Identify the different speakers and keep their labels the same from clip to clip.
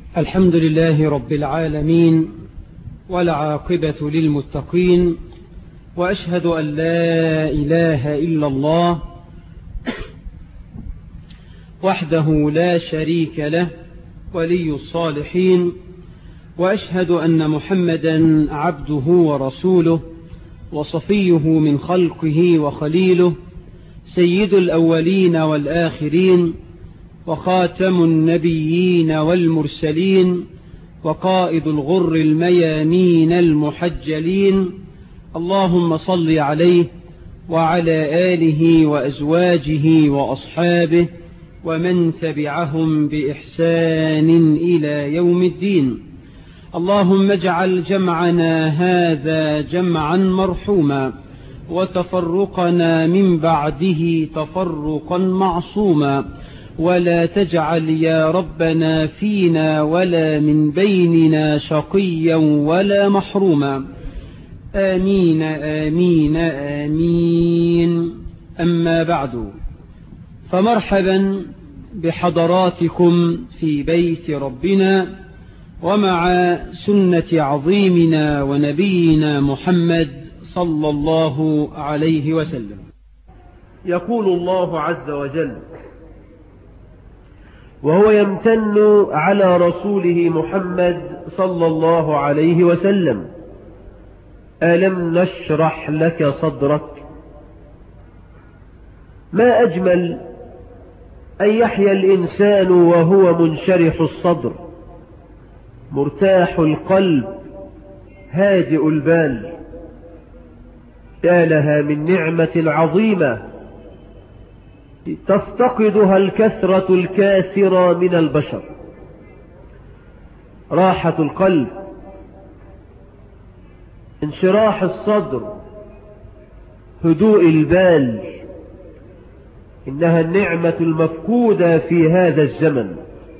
Speaker 1: الحمد لله رب العالمين والعاقبة للمتقين وأشهد أن لا إله إلا الله وحده لا شريك له ولي الصالحين وأشهد أن محمدا عبده ورسوله وصفيه من خلقه وخليله سيد الأولين والآخرين وخاتم النبيين والمرسلين وقائد الغر الميامين المحجلين اللهم صل عليه وعلى آله وأزواجه وأصحابه ومن تبعهم بإحسان إلى يوم الدين اللهم اجعل جمعنا هذا جمعا مرحوما وتفرقنا من بعده تفرقا معصوما ولا تجعل يا ربنا فينا ولا من بيننا شقيا ولا محروما آمين آمين آمين أما بعد فمرحبا بحضراتكم في بيت ربنا ومع سنة عظيمنا ونبينا محمد صلى الله عليه وسلم
Speaker 2: يقول الله عز وجل وهو يمتن على رسوله محمد صلى الله عليه وسلم ألم نشرح لك صدرك ما أجمل أن يحيا الإنسان وهو منشرح الصدر مرتاح القلب هادئ البال يا لها من نعمة عظيمة تفتقدها الكثرة الكاثرة من البشر راحة القلب انشراح الصدر هدوء البال إنها النعمة المفقودة في هذا الزمن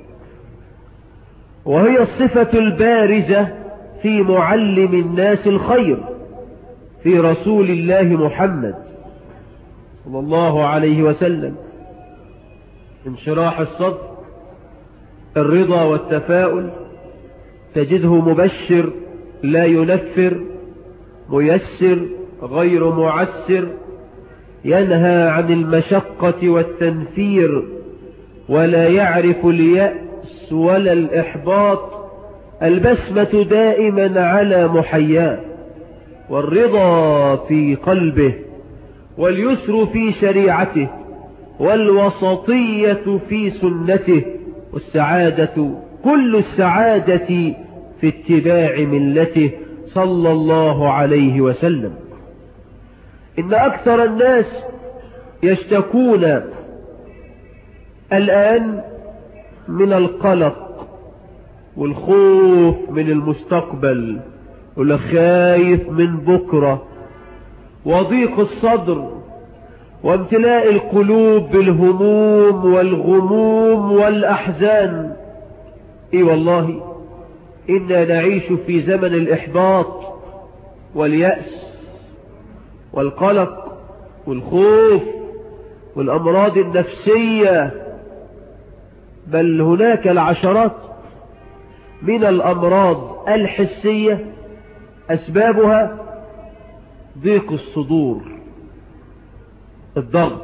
Speaker 2: وهي الصفة البارزة في معلم الناس الخير في رسول الله محمد صلى الله عليه وسلم انشراح الصدر الرضا والتفاؤل تجده مبشر لا ينفر ميسر غير معسر ينهى عن المشقة والتنفير ولا يعرف اليأس ولا الإحباط البسمة دائما على محياه والرضا في قلبه واليسر في شريعته والوسطية في سنته والسعادة كل السعادة في اتباع ملته صلى الله عليه وسلم إن أكثر الناس يشتكون الآن من القلق والخوف من المستقبل والخايف من بكرة وضيق الصدر وامتلاء القلوب بالهموم والغموم والأحزان اي والله إنا نعيش في زمن الإحباط واليأس والقلق والخوف والأمراض النفسية بل هناك العشرات من الأمراض الحسية أسبابها ضيق الصدور الضغط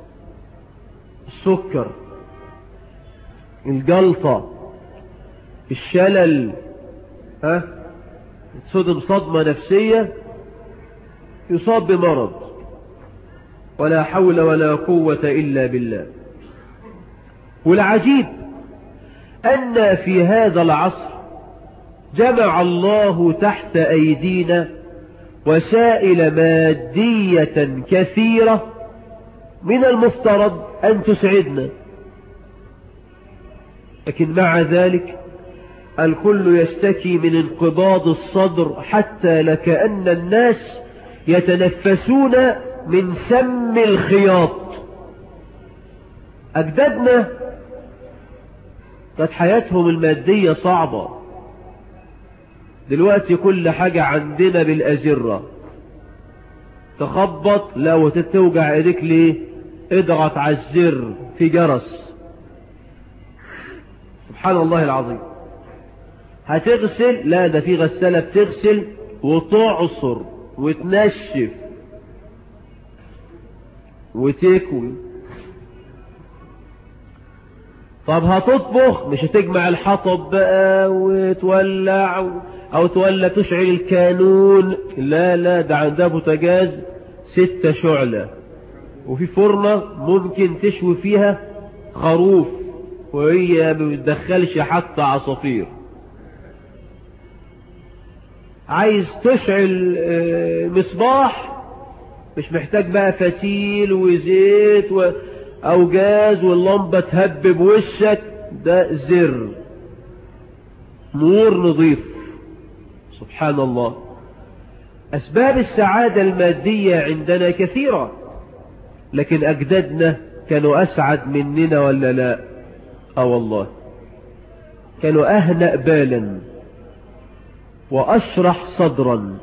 Speaker 2: السكر الجلطة الشلل ها صدم صدمة نفسية يصاب بمرض ولا حول ولا قوة إلا بالله والعجيب أن في هذا العصر جمع الله تحت أيدينا وسائل مادية كثيرة من المفترض أن تسعدنا لكن مع ذلك الكل يشتكي من انقباض الصدر حتى لكأن الناس يتنفسون من سم الخياط أجدادنا كانت حياتهم المادية صعبة دلوقتي كل حاجة عندنا بالأزرة تخبط لا وتتوجع ايديك ليه اضغط على الزر في جرس سبحان الله العظيم هتغسل لا ده في غسالة بتغسل وتعصر وتنشف وتكوي طب هتطبخ مش هتجمع الحطب بقى وتولع او تولع تشعل الكانون لا لا ده عندها بوتاجاز ستة شعلة وفي فرنة ممكن تشوي فيها خروف وهي ما بتدخلش حتى عصافير عايز تشعل مصباح مش محتاج بقى فتيل وزيت و... او جاز واللمبة تهبب وشك ده زر نور نظيف سبحان الله اسباب السعادة المادية عندنا كثيرة لكن اجدادنا كانوا اسعد مننا ولا لا اه والله كانوا اهنأ بالا واشرح صدرا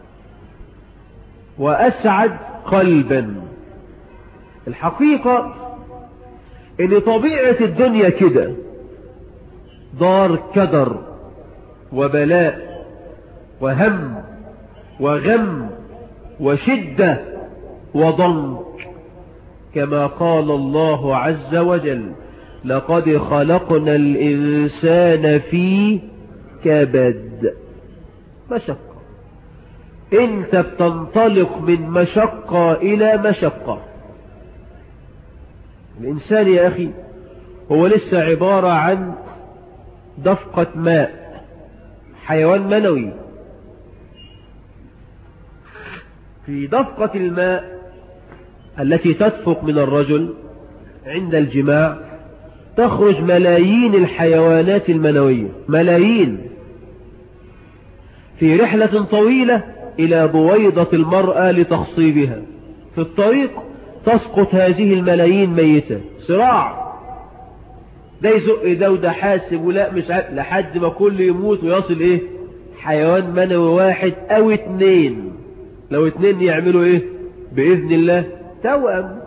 Speaker 2: واسعد قلبا الحقيقة ان طبيعة الدنيا كده دار كدر وبلاء وهم وغم وشدة وضنك كما قال الله عز وجل لقد خلقنا الإنسان في كبد مشقة انت بتنطلق من مشقة الى مشقة الانسان يا اخي هو لسه عبارة عن دفقة ماء حيوان منوي في دفقة الماء التي تدفق من الرجل عند الجماع تخرج ملايين الحيوانات المنوية ملايين في رحلة طويلة إلى بويضة المرأة لتخصيبها في الطريق تسقط هذه الملايين ميتة صراع ده يزق ده وده حاسب ولا مش عارف لحد ما كل يموت ويصل ايه حيوان منوي واحد او اتنين لو اتنين يعملوا ايه بإذن الله توأم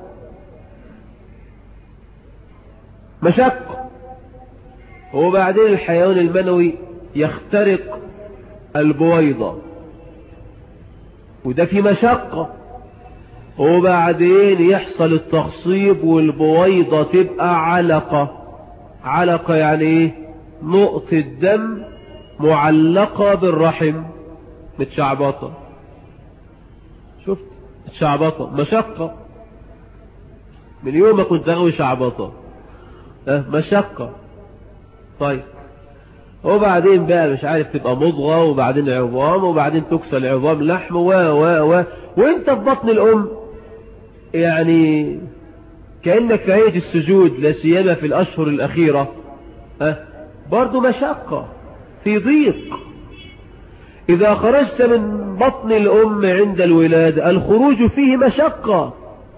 Speaker 2: مشق وبعدين الحيوان المنوي يخترق البويضة وده في مشقة وبعدين يحصل التخصيب والبويضة تبقى علقة علقة يعني ايه نقطة دم معلقة بالرحم متشعبطة شفت متشعبطة مشقة من يوم ما كنت غاوي شعبطة اه مشقة طيب وبعدين بقى مش عارف تبقى مضغة وبعدين عظام وبعدين تكسى العظام لحم و و و وانت في بطن الام يعني كأنك في هيئة السجود لا سيما في الاشهر الاخيرة أه برضو مشقة في ضيق اذا خرجت من بطن الام عند الولادة الخروج فيه مشقة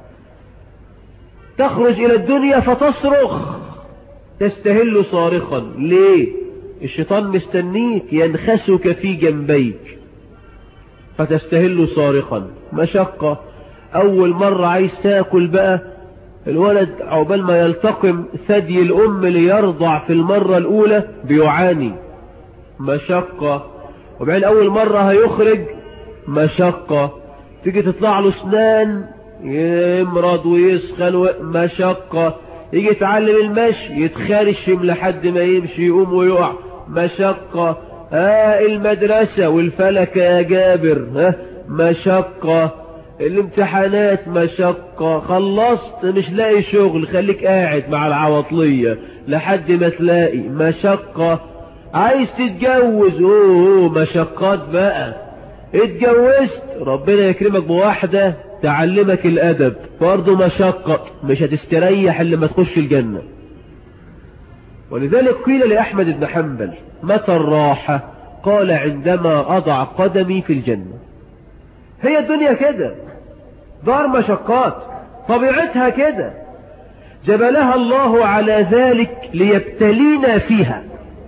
Speaker 2: تخرج الى الدنيا فتصرخ تستهل صارخا ليه الشيطان مستنيك ينخسك في جنبيك فتستهل صارخا مشقة اول مرة عايز تاكل بقى الولد عقبال ما يلتقم ثدي الام ليرضع في المرة الاولى بيعاني مشقة وبعدين اول مرة هيخرج مشقة تيجي تطلع له اسنان يمرض ويسخن مشقة يجي يتعلم المشي يتخرشم لحد ما يمشي يقوم ويقع مشقة آه المدرسة والفلك يا جابر ها مشقة الامتحانات مشقة خلصت مش لاقي شغل خليك قاعد مع العواطلية لحد ما تلاقي مشقة عايز تتجوز اوه مشقات بقى اتجوزت ربنا يكرمك بواحدة تعلمك الادب برضه مشقة مش هتستريح اللي ما تخش الجنة ولذلك قيل لأحمد بن حنبل متى الراحة قال عندما أضع قدمي في الجنة هي الدنيا كده دار مشقات طبيعتها كده جبلها الله على ذلك ليبتلينا فيها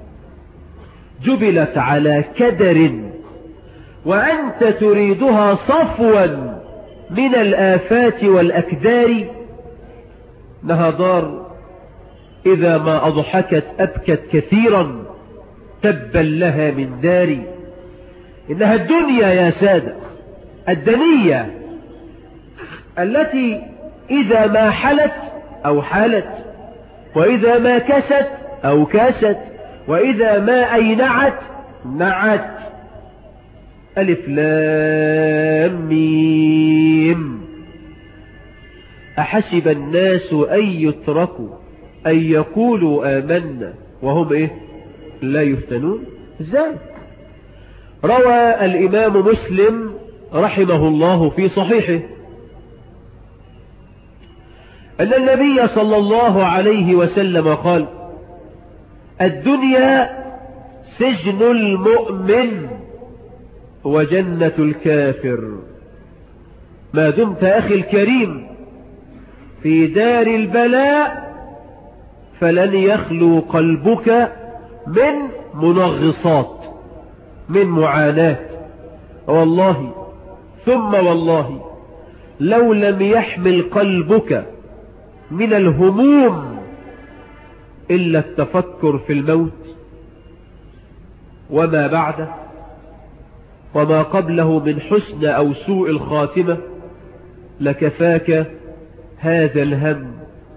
Speaker 2: جبلت على كدر وأنت تريدها صفوا من الآفات والأكدار انها دار إذا ما أضحكت أبكت كثيرا تبا لها من داري إنها الدنيا يا سادة الدنية التي إذا ما حلت أو حالت وإذا ما كست أو كاست وإذا ما أينعت نعت ألف لام ميم أحسب الناس أن يتركوا أن يقولوا آمنا وهم إيه لا يفتنون ازاي روى الإمام مسلم رحمه الله في صحيحه أن النبي صلى الله عليه وسلم قال الدنيا سجن المؤمن وجنة الكافر ما دمت أخي الكريم في دار البلاء فلن يخلو قلبك من منغصات من معاناة والله ثم والله لو لم يحمل قلبك من الهموم إلا التفكر في الموت وما بعده وما قبله من حسن أو سوء الخاتمة لكفاك هذا الهم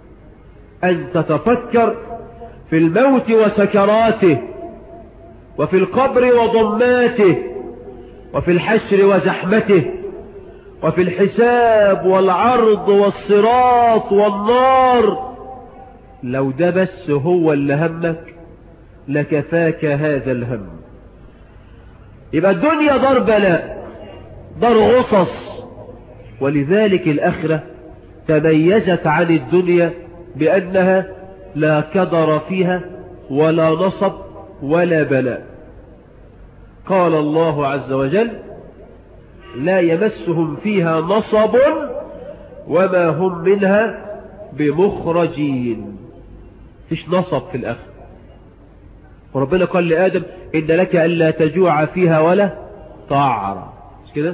Speaker 2: أن تتفكر في الموت وسكراته وفي القبر وضماته وفي الحشر وزحمته وفي الحساب والعرض والصراط والنار لو ده بس هو اللي همك لكفاك هذا الهم يبقى الدنيا دار بلاء دار غصص ولذلك الأخرة تميزت عن الدنيا بأنها لا كدر فيها ولا نصب ولا بلاء قال الله عز وجل لا يمسهم فيها نصب وما هم منها بمخرجين فيش نصب في الآخر وربنا قال لآدم إن لك ألا تجوع فيها ولا تعرى مش كده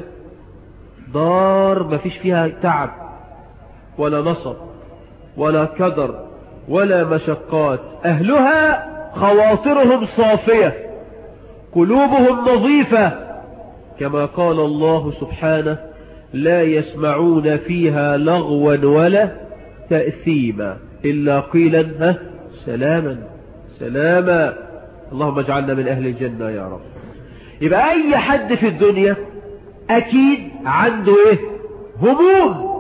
Speaker 2: دار ما فيش فيها تعب ولا نصب ولا كدر ولا مشقات أهلها خواطرهم صافية قلوبهم نظيفة كما قال الله سبحانه لا يسمعون فيها لغوا ولا تأثيما إلا قيلا ها سلاما سلاما اللهم اجعلنا من أهل الجنة يا رب يبقى أي حد في الدنيا أكيد عنده إيه هموم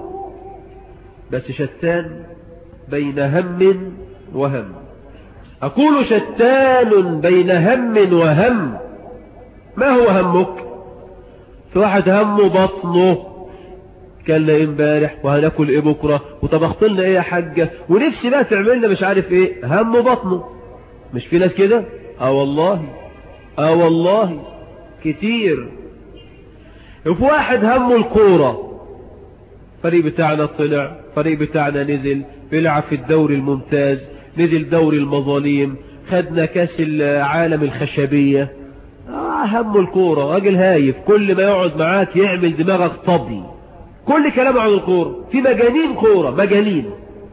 Speaker 2: بس شتان بين هم وهم أقول شتان بين هم وهم ما هو همك في واحد همه بطنه كلا امبارح وهناكل ايه بكرة وطبخت لنا ايه يا حاجة ونفسي بقى تعملنا مش عارف ايه همه بطنه مش في ناس كده اه والله اه والله كتير وفي واحد همه الكورة فريق بتاعنا طلع فريق بتاعنا نزل بيلعب في الدوري الممتاز نزل دوري المظاليم خدنا كاس العالم الخشبية آه همه الكورة راجل هايف كل ما يقعد معاك يعمل دماغك طبل كل كلامه عن الكورة في مجانين كورة مجانين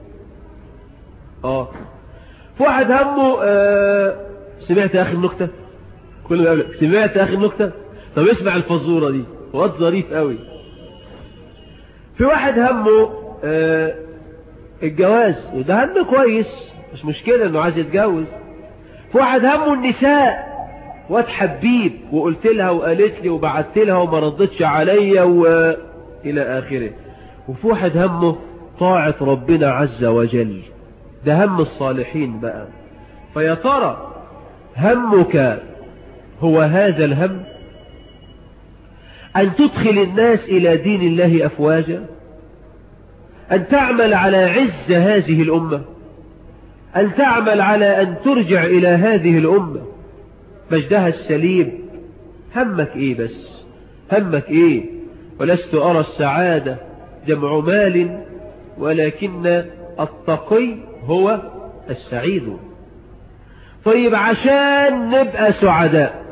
Speaker 2: اه في واحد همه آه سمعت يا اخي النكتة كل ما يقول سمعت يا اخي النكتة طب اسمع الفزورة دي وقت ظريف قوي في واحد همه آه الجواز وده هم كويس مش مشكلة انه عايز يتجوز في واحد همه النساء واد حبيب وقلت لها وقالت لي وبعت لها وما ردتش عليا والى اخره وفي واحد همه طاعة ربنا عز وجل ده هم الصالحين بقى فيا ترى همك هو هذا الهم أن تدخل الناس إلى دين الله أفواجا أن تعمل على عز هذه الأمة أن تعمل على أن ترجع إلى هذه الأمة مجدها السليم همك إيه بس همك إيه ولست أرى السعادة جمع مال ولكن التقي هو السعيد طيب عشان نبقى سعداء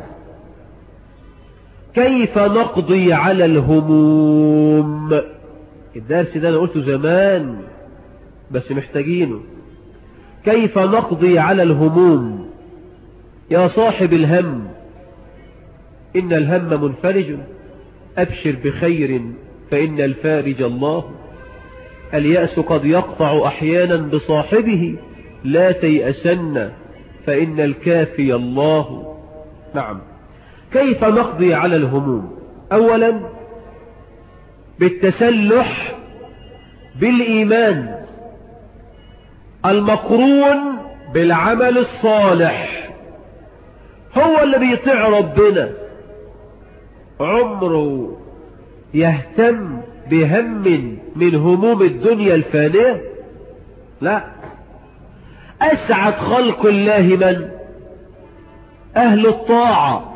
Speaker 2: كيف نقضي على الهموم الدرس ده انا قلته زمان بس محتاجينه كيف نقضي على الهموم يا صاحب الهم إن الهم منفرج أبشر بخير فإن الفارج الله اليأس قد يقطع أحيانا بصاحبه لا تيأسن فإن الكافي الله نعم كيف نقضي على الهموم أولا بالتسلح بالإيمان المقرون بالعمل الصالح هو اللي بيطيع ربنا عمره يهتم بهم من هموم الدنيا الفانية لا أسعد خلق الله من أهل الطاعة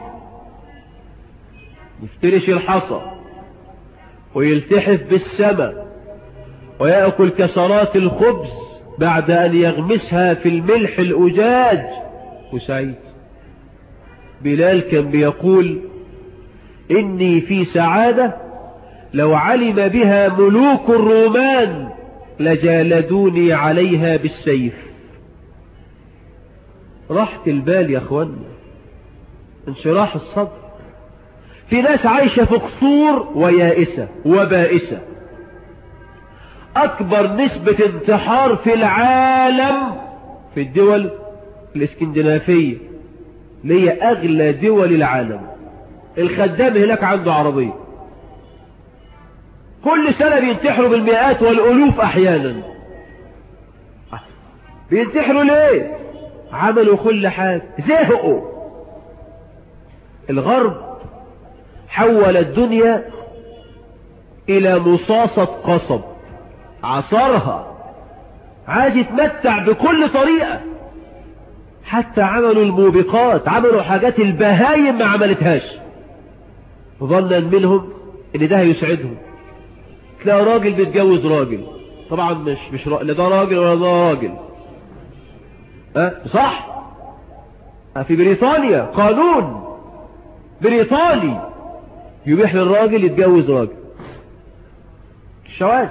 Speaker 2: يفترش الحصى ويلتحف بالسماء ويأكل كسرات الخبز بعد أن يغمسها في الملح الأجاج وسعيد بلال كان بيقول إني في سعادة لو علم بها ملوك الرومان لجالدوني عليها بالسيف راحة البال يا اخوانا انشراح الصدر في ناس عايشة في قصور ويائسة وبائسة اكبر نسبة انتحار في العالم في الدول الاسكندنافية اللي هي اغلى دول العالم الخدام هناك عنده عربية كل سنة بينتحروا بالمئات والالوف احيانا بينتحروا ليه عملوا كل حاجة زهقوا الغرب حول الدنيا الى مصاصة قصب عصرها عايز يتمتع بكل طريقة حتى عملوا الموبقات عملوا حاجات البهايم ما عملتهاش ظنا منهم ان ده هيسعدهم تلاقي راجل بيتجوز راجل طبعا مش مش را... لا ده راجل ولا ده راجل أه؟ صح أه في بريطانيا قانون بريطاني يبيح للراجل يتجوز راجل الشواذ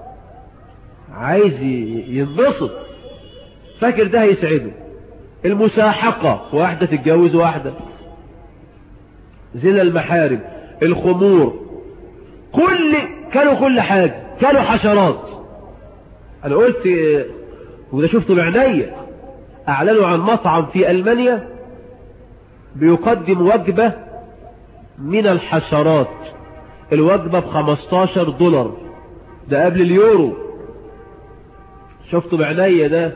Speaker 2: عايز ينبسط فاكر ده هيسعده المساحقة واحدة تتجوز واحدة زنا المحارم الخمور كل كانوا كل حاجة كانوا حشرات انا قلت وده شفته بعناية اعلنوا عن مطعم في المانيا بيقدم وجبة من الحشرات الوجبة ب 15 دولار ده قبل اليورو شفته بعناية ده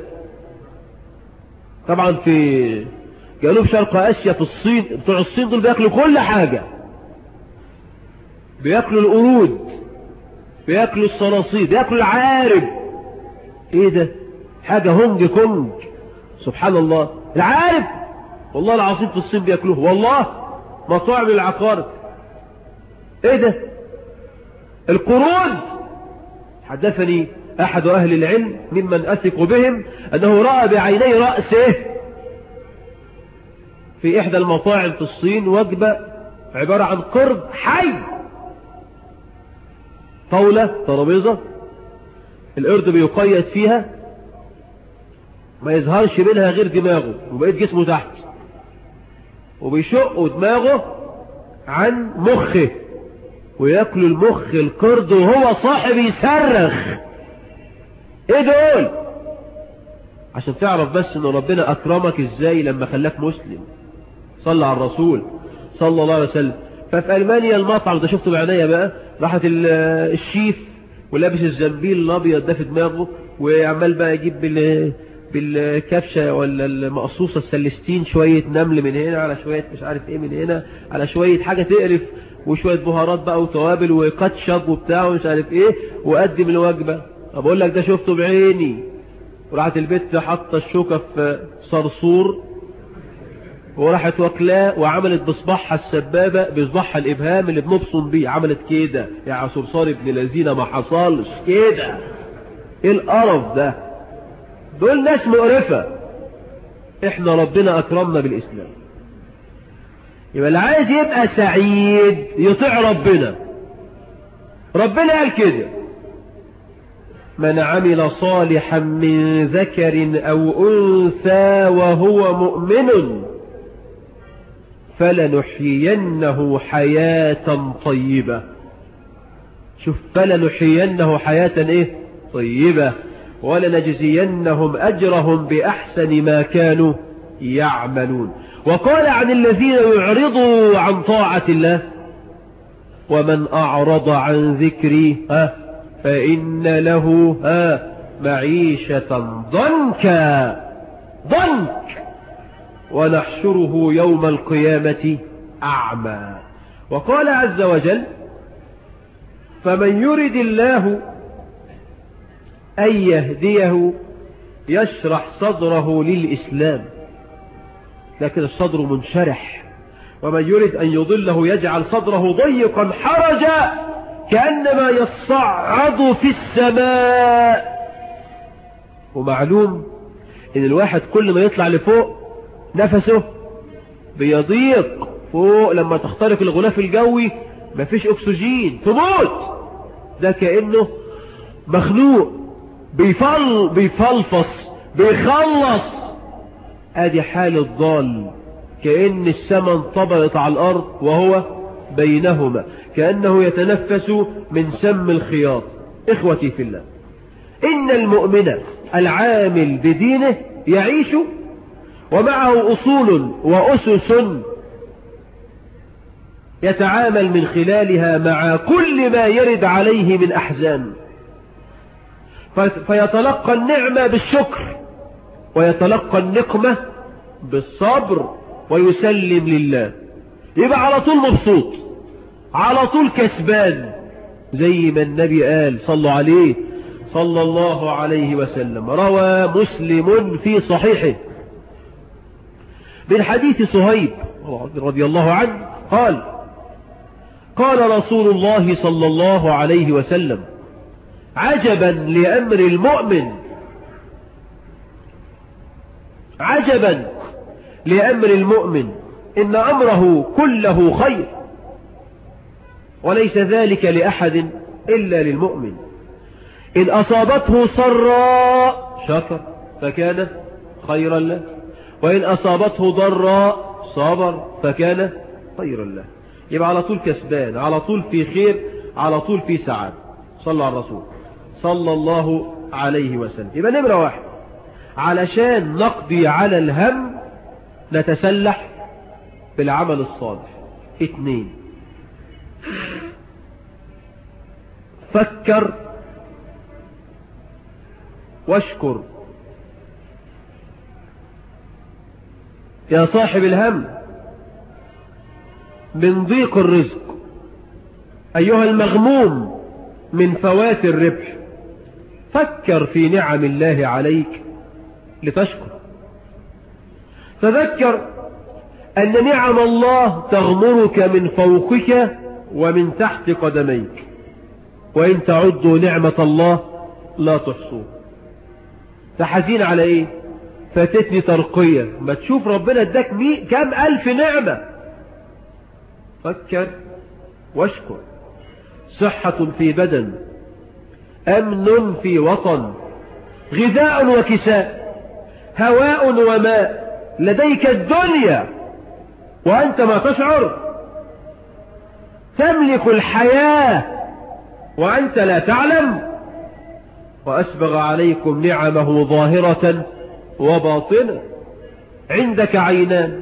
Speaker 2: طبعا في جنوب شرق اسيا في الصين بتوع الصين دول بياكلوا كل حاجة بياكلوا القرود بياكلوا الصراصير بياكلوا العارب ايه ده حاجة هونج كونج سبحان الله العارب والله العظيم في الصين بياكلوه والله مطاعم العقارب ايه ده القرود حدثني احد اهل العلم ممن اثق بهم انه رأى بعيني رأسه في احدى المطاعم في الصين وجبة عبارة عن قرد حي طاولة ترابيزة القرد بيقيد فيها ما يظهرش منها غير دماغه وبقيت جسمه تحت وبيشقوا دماغه عن مخه وياكل المخ القرد وهو صاحب يصرخ ايه دول عشان تعرف بس ان ربنا اكرمك ازاي لما خلاك مسلم صلى على الرسول صلى الله عليه وسلم ففي المانيا المطعم ده شفته بعناية بقى راحت الشيف ولابس الزنبيل الابيض ده في دماغه وعمال بقى يجيب بال بالكبشة ولا المقصوصة السلستين شوية نمل من هنا على شوية مش عارف ايه من هنا على شوية حاجة تقرف وشوية بهارات بقى وتوابل وكاتشب وبتاع ومش عارف ايه وقدم الوجبة بقول لك ده شفته بعيني وراحت البت حاطه الشوكة في صرصور وراحت واكلاه وعملت بصباحها السبابة بصباحها الابهام اللي بنبصم بيه عملت كده يا صرصار ابن لذينه ما حصلش كده ايه القرف ده دول ناس مقرفة احنا ربنا اكرمنا بالاسلام يبقى اللي عايز يبقى سعيد يطيع ربنا ربنا قال كده من عمل صالحا من ذكر او انثى وهو مؤمن فلنحيينه حياة طيبة شوف فلنحيينه حياة ايه طيبة ولنجزينهم أجرهم بأحسن ما كانوا يعملون وقال عن الذين يعرضوا عن طاعة الله ومن أعرض عن ذكري ها فإن له ها معيشة ضنكا ضنك ونحشره يوم القيامة أعمى وقال عز وجل فمن يرد الله أن يهديه يشرح صدره للإسلام لكن الصدر منشرح ومن يرد أن يضله يجعل صدره ضيقا حرجا كأنما يصعد في السماء ومعلوم ان الواحد كل ما يطلع لفوق نفسه بيضيق فوق لما تخترق الغلاف الجوي مفيش اكسجين تموت ده كأنه مخنوق بيفل بيفلفص بيخلص ادي حال الضال كأن السماء انطبقت على الارض وهو بينهما كأنه يتنفس من سم الخياط اخوتي في الله ان المؤمن العامل بدينه يعيش ومعه اصول واسس يتعامل من خلالها مع كل ما يرد عليه من احزان فيتلقى النعمة بالشكر ويتلقى النقمة بالصبر ويسلم لله يبقى على طول مبسوط على طول كسبان زي ما النبي قال صلوا عليه صلى الله عليه وسلم روى مسلم في صحيحه من حديث صهيب رضي الله عنه قال قال رسول الله صلى الله عليه وسلم عجبا لأمر المؤمن عجبا لأمر المؤمن إن أمره كله خير وليس ذلك لأحد إلا للمؤمن إن أصابته سراء شكر فكان خيرا له وإن أصابته ضراء صبر فكان خيرا له يبقى على طول كسبان على طول في خير على طول في سعادة صلى على الرسول صلى الله عليه وسلم يبقى نمرة واحد علشان نقضي على الهم نتسلح بالعمل الصالح اثنين فكر واشكر يا صاحب الهم من ضيق الرزق أيها المغموم من فوات الربح فكر في نعم الله عليك لتشكر تذكر أن نعم الله تغمرك من فوقك ومن تحت قدميك وإن تعدوا نعمة الله لا تحصوه تحزين على ايه فاتتني ترقية ما تشوف ربنا اداك مي كام الف نعمة فكر واشكر صحة في بدن امن في وطن غذاء وكساء هواء وماء لديك الدنيا وانت ما تشعر تملك الحياة وانت لا تعلم وأسبغ عليكم نعمه ظاهرة وباطنة عندك عينان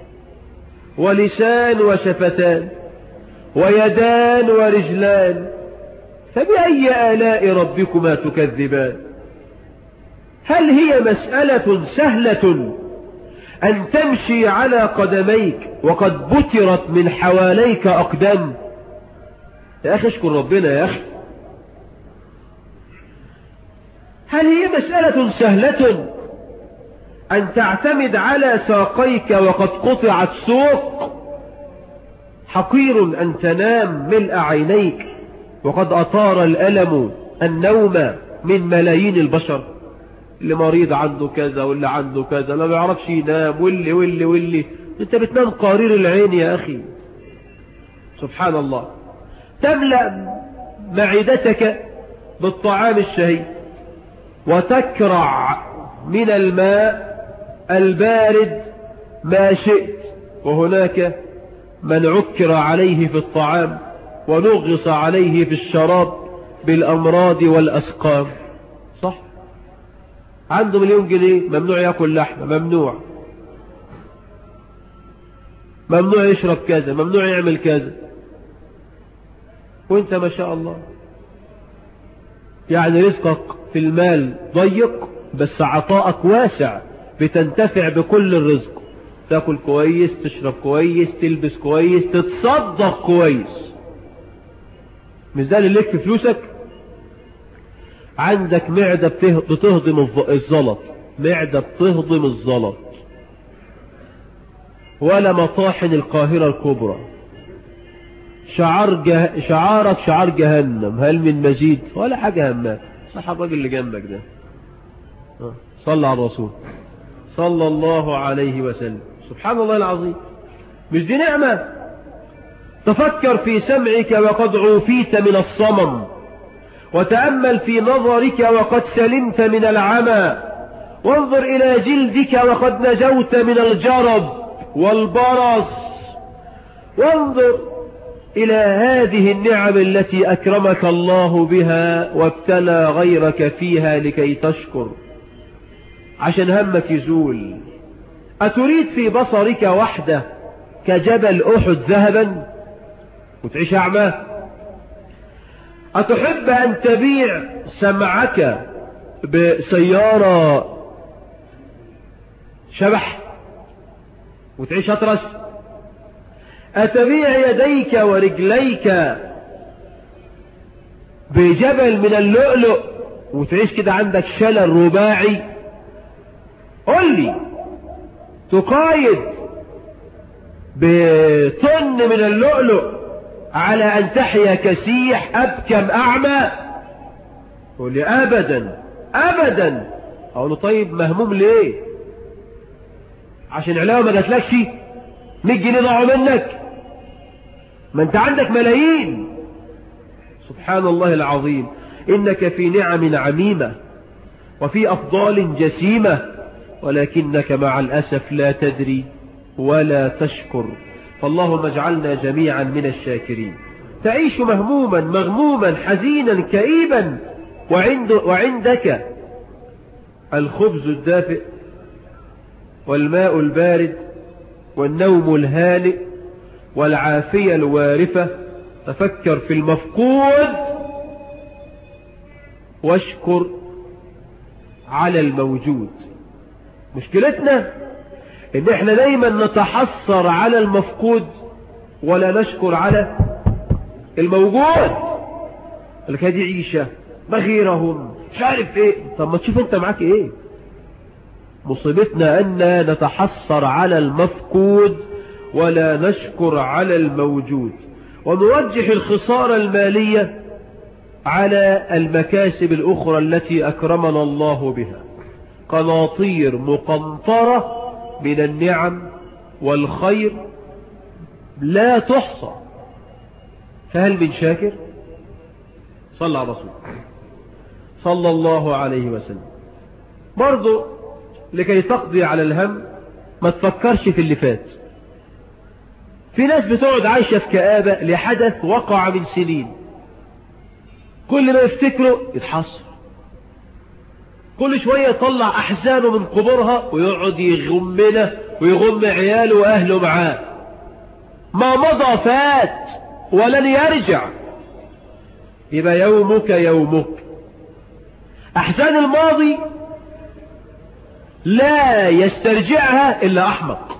Speaker 2: ولسان وشفتان ويدان ورجلان فبأي آلاء ربكما تكذبان هل هي مسألة سهلة أن تمشي على قدميك وقد بترت من حواليك أقدام يا أخي اشكر ربنا يا أخي هل هي مسألة سهلة أن تعتمد على ساقيك وقد قطعت سوق حقير أن تنام ملء عينيك وقد أطار الألم النوم من ملايين البشر اللي مريض عنده كذا واللي عنده كذا لا بيعرفش ينام واللي واللي واللي انت بتنام قارير العين يا أخي سبحان الله تملأ معدتك بالطعام الشهي وتكرع من الماء البارد ما شئت وهناك من عكر عليه في الطعام ونغص عليه في الشراب بالأمراض والأسقام صح عنده مليون جنيه ممنوع يأكل لحمة ممنوع ممنوع يشرب كذا ممنوع يعمل كذا وانت ما شاء الله يعني رزقك في المال ضيق بس عطاءك واسع بتنتفع بكل الرزق تاكل كويس تشرب كويس تلبس كويس تتصدق كويس مش ده اللي لك في فلوسك عندك معدة بتهضم الزلط معدة بتهضم الزلط ولا مطاحن القاهرة الكبرى شعار جه... شعارك شعار جهنم هل من مزيد ولا حاجة همك صح الراجل اللي جنبك ده صلى على الرسول صلى الله عليه وسلم سبحان الله العظيم مش دي نعمة تفكر في سمعك وقد عوفيت من الصمم وتأمل في نظرك وقد سلمت من العمى وانظر إلى جلدك وقد نجوت من الجرب والبرص وانظر إلى هذه النعم التي أكرمك الله بها وابتلى غيرك فيها لكي تشكر عشان همك يزول أتريد في بصرك وحده كجبل أحد ذهبا وتعيش أعمى أتحب أن تبيع سمعك بسيارة شبح وتعيش أطرش أتبيع يديك ورجليك بجبل من اللؤلؤ وتعيش كده عندك شلل رباعي قل لي تقايد بطن من اللؤلؤ على أن تحيا كسيح أبكم أعمى قل لي أبدا أبدا أقول له طيب مهموم ليه عشان علاوة ما جاتلكش 100 جنيه ضاعوا منك ما انت عندك ملايين سبحان الله العظيم إنك في نعم عميمة وفي أفضال جسيمة ولكنك مع الأسف لا تدري ولا تشكر فاللهم اجعلنا جميعا من الشاكرين تعيش مهموما مغموما حزينا كئيبا وعند وعندك الخبز الدافئ والماء البارد والنوم الهانئ والعافية الوارفة تفكر في المفقود واشكر على الموجود مشكلتنا ان احنا دايما نتحسر على المفقود ولا نشكر على الموجود لك هذه عيشة بغيرهم مش عارف ايه طب ما تشوف انت معاك ايه مصيبتنا ان نتحسر على المفقود ولا نشكر على الموجود ونوجه الخسارة المالية على المكاسب الأخرى التي أكرمنا الله بها قناطير مقنطرة من النعم والخير لا تحصى فهل من شاكر صلى على رسول صلى الله عليه وسلم برضو لكي تقضي على الهم ما تفكرش في اللي فات في ناس بتقعد عايشة في كآبة لحدث وقع من سنين كل ما يفتكره يتحصر كل شوية يطلع أحزانه من قبورها ويقعد يغمنا ويغم عياله وأهله معاه ما مضى فات ولن يرجع يبقى يومك يومك أحزان الماضي لا يسترجعها إلا أحمق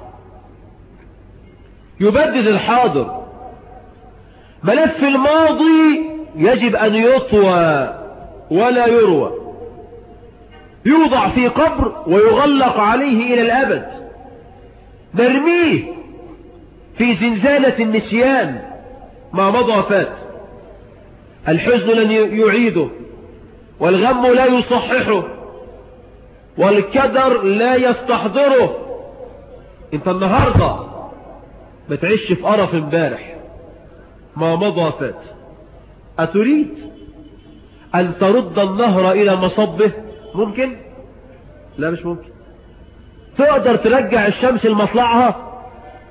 Speaker 2: يبدد الحاضر ملف الماضي يجب أن يطوى ولا يروى يوضع في قبر ويغلق عليه إلى الأبد نرميه في زنزانة النسيان ما مضى فات الحزن لن يعيده والغم لا يصححه والكدر لا يستحضره انت النهاردة بتعيش في قرف امبارح ما مضى فات أتريد أن ترد النهر إلى مصبه ممكن لا مش ممكن تقدر ترجع الشمس لمطلعها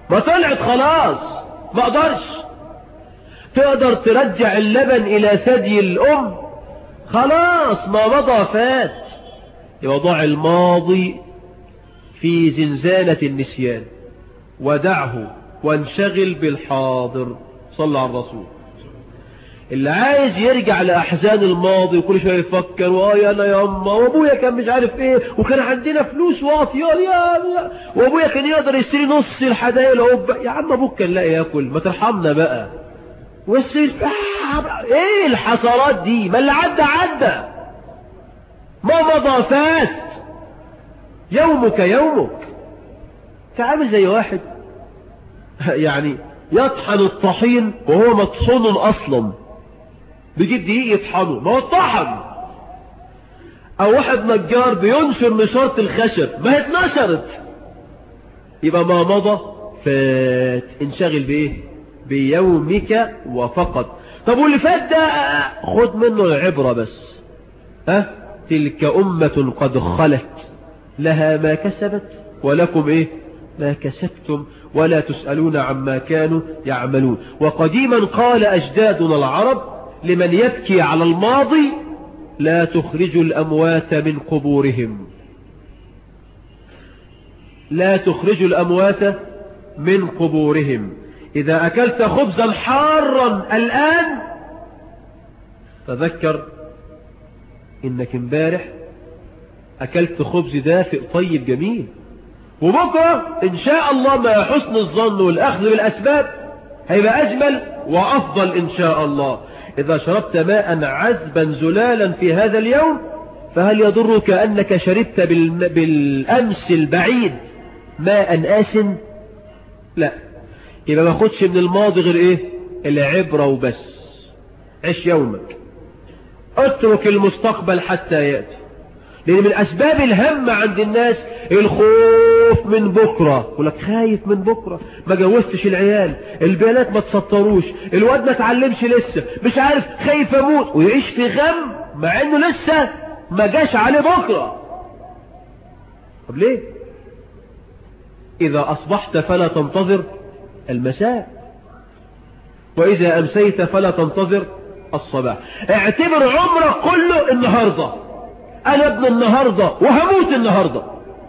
Speaker 2: ما طلعت خلاص ما اقدرش تقدر ترجع اللبن الى ثدي الام خلاص ما مضى فات يوضع الماضي في زنزانة النسيان ودعه وانشغل بالحاضر صلى على الرسول اللي عايز يرجع لأحزان الماضي وكل شوية يفكر وآي أنا يا أما وأبويا كان مش عارف إيه وكان عندنا فلوس واطية يا وأبويا كان يقدر يشتري نص الحدايا العبة يا عم أبوك كان لاقي ياكل ما ترحمنا بقى والسيف إيه الحصرات دي ما اللي عدى عدى ما مضى فات يومك يومك تعامل زي واحد يعني يطحن الطحين وهو مطحون اصلا بيجيب دقيق يطحنه ما هو اتطحن او واحد نجار بينشر نشارة الخشب ما هي اتنشرت يبقى ما مضى فات انشغل بايه بيومك وفقط طب واللي فات ده خد منه العبرة بس ها تلك أمة قد خلت لها ما كسبت ولكم ايه ما كسبتم ولا تسألون عما كانوا يعملون وقديما قال أجدادنا العرب لمن يبكي على الماضي لا تخرجوا الأموات من قبورهم لا تخرجوا الأموات من قبورهم إذا أكلت خبزا حارا الآن تذكر إنك امبارح أكلت خبز دافئ طيب جميل وبكرة إن شاء الله مع حسن الظن والأخذ بالأسباب هيبقى أجمل وأفضل إن شاء الله إذا شربت ماء عذبا زلالا في هذا اليوم فهل يضرك أنك شربت بالأمس البعيد ماء آسن لا يبقى ما خدش من الماضي غير إيه العبرة وبس عش يومك اترك المستقبل حتى يأتي لأن من أسباب الهم عند الناس الخوف من بكرة يقول لك خايف من بكرة ما جوزتش العيال البيانات ما تسطروش الواد ما اتعلمش لسه مش عارف خايف اموت ويعيش في غم مع انه لسه ما جاش عليه بكرة طب ليه اذا اصبحت فلا تنتظر المساء واذا امسيت فلا تنتظر الصباح اعتبر عمرك كله النهاردة انا ابن النهاردة وهموت النهاردة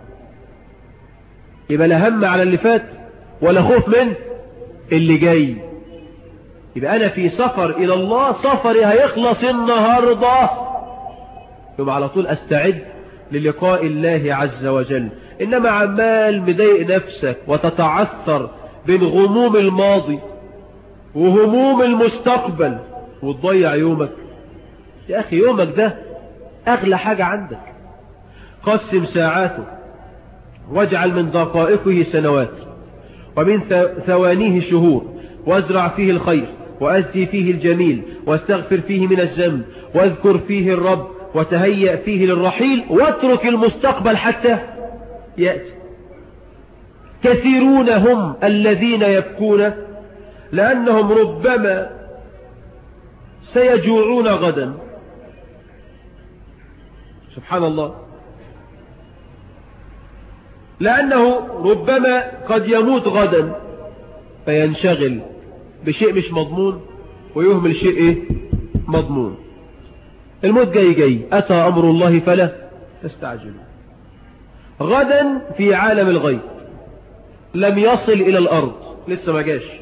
Speaker 2: يبقى لا هم على اللي فات ولا خوف من اللي جاي يبقى انا في سفر الى الله سفري هيخلص النهاردة يبقى على طول استعد للقاء الله عز وجل انما عمال مضايق نفسك وتتعثر بين غموم الماضي وهموم المستقبل وتضيع يومك يا اخي يومك ده اغلى حاجة عندك قسم ساعاته واجعل من دقائقه سنوات ومن ثوانيه شهور وازرع فيه الخير وأزدي فيه الجميل واستغفر فيه من الذنب واذكر فيه الرب وتهيأ فيه للرحيل واترك المستقبل حتى يأتي كثيرون هم الذين يبكون لأنهم ربما سيجوعون غدا سبحان الله لأنه ربما قد يموت غدا فينشغل بشيء مش مضمون ويهمل شيء ايه مضمون الموت جاي جاي أتى أمر الله فلا تستعجلوا غدا في عالم الغيب لم يصل إلى الأرض لسه ما جاش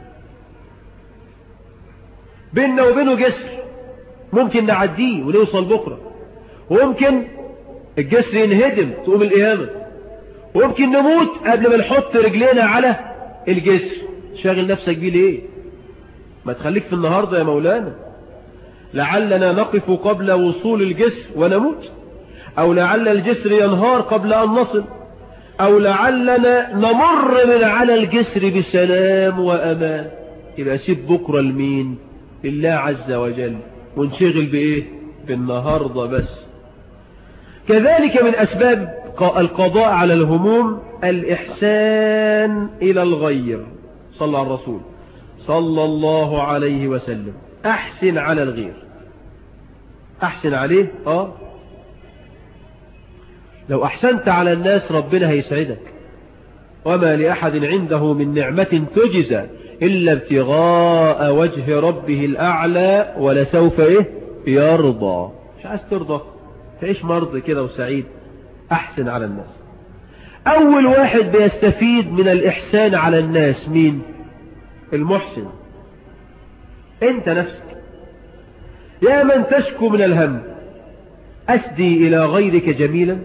Speaker 2: بيننا وبينه جسر ممكن نعديه ونوصل بكرة وممكن الجسر ينهدم تقوم القيامة وممكن نموت قبل ما نحط رجلينا على الجسر شاغل نفسك بيه ليه ما تخليك في النهاردة يا مولانا لعلنا نقف قبل وصول الجسر ونموت او لعل الجسر ينهار قبل ان نصل او لعلنا نمر من على الجسر بسلام وامان يبقى سيب بكرة لمين لله عز وجل ونشغل بايه بالنهاردة بس كذلك من اسباب القضاء على الهموم الإحسان إلى الغير صلى على الرسول صلى الله عليه وسلم أحسن على الغير أحسن عليه آه لو أحسنت على الناس ربنا هيسعدك وما لأحد عنده من نعمة تجزى إلا ابتغاء وجه ربه الأعلى ولسوف إيه يرضى مش عايز ترضى تعيش مرضي كده وسعيد أحسن على الناس أول واحد بيستفيد من الإحسان على الناس مين المحسن أنت نفسك يا من تشكو من الهم أسدي إلى غيرك جميلا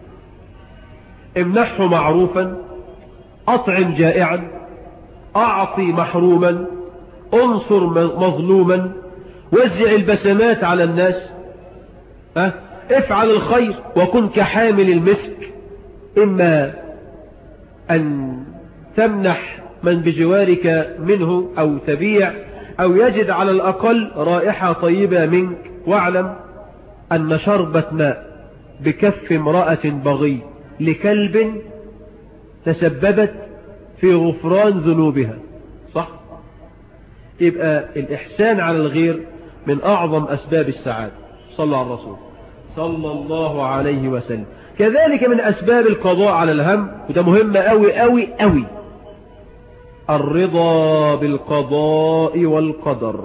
Speaker 2: امنحه معروفا أطعم جائعا أعطي محروما انصر مظلوما وزع البسمات على الناس أه؟ افعل الخير وكن كحامل المسك إما أن تمنح من بجوارك منه أو تبيع أو يجد على الأقل رائحة طيبة منك واعلم أن شربة ماء بكف امرأة بغي لكلب تسببت في غفران ذنوبها صح يبقى الإحسان على الغير من أعظم أسباب السعادة صلى على الرسول صلى الله عليه وسلم كذلك من أسباب القضاء على الهم وده مهم أوي أوي أوي الرضا بالقضاء والقدر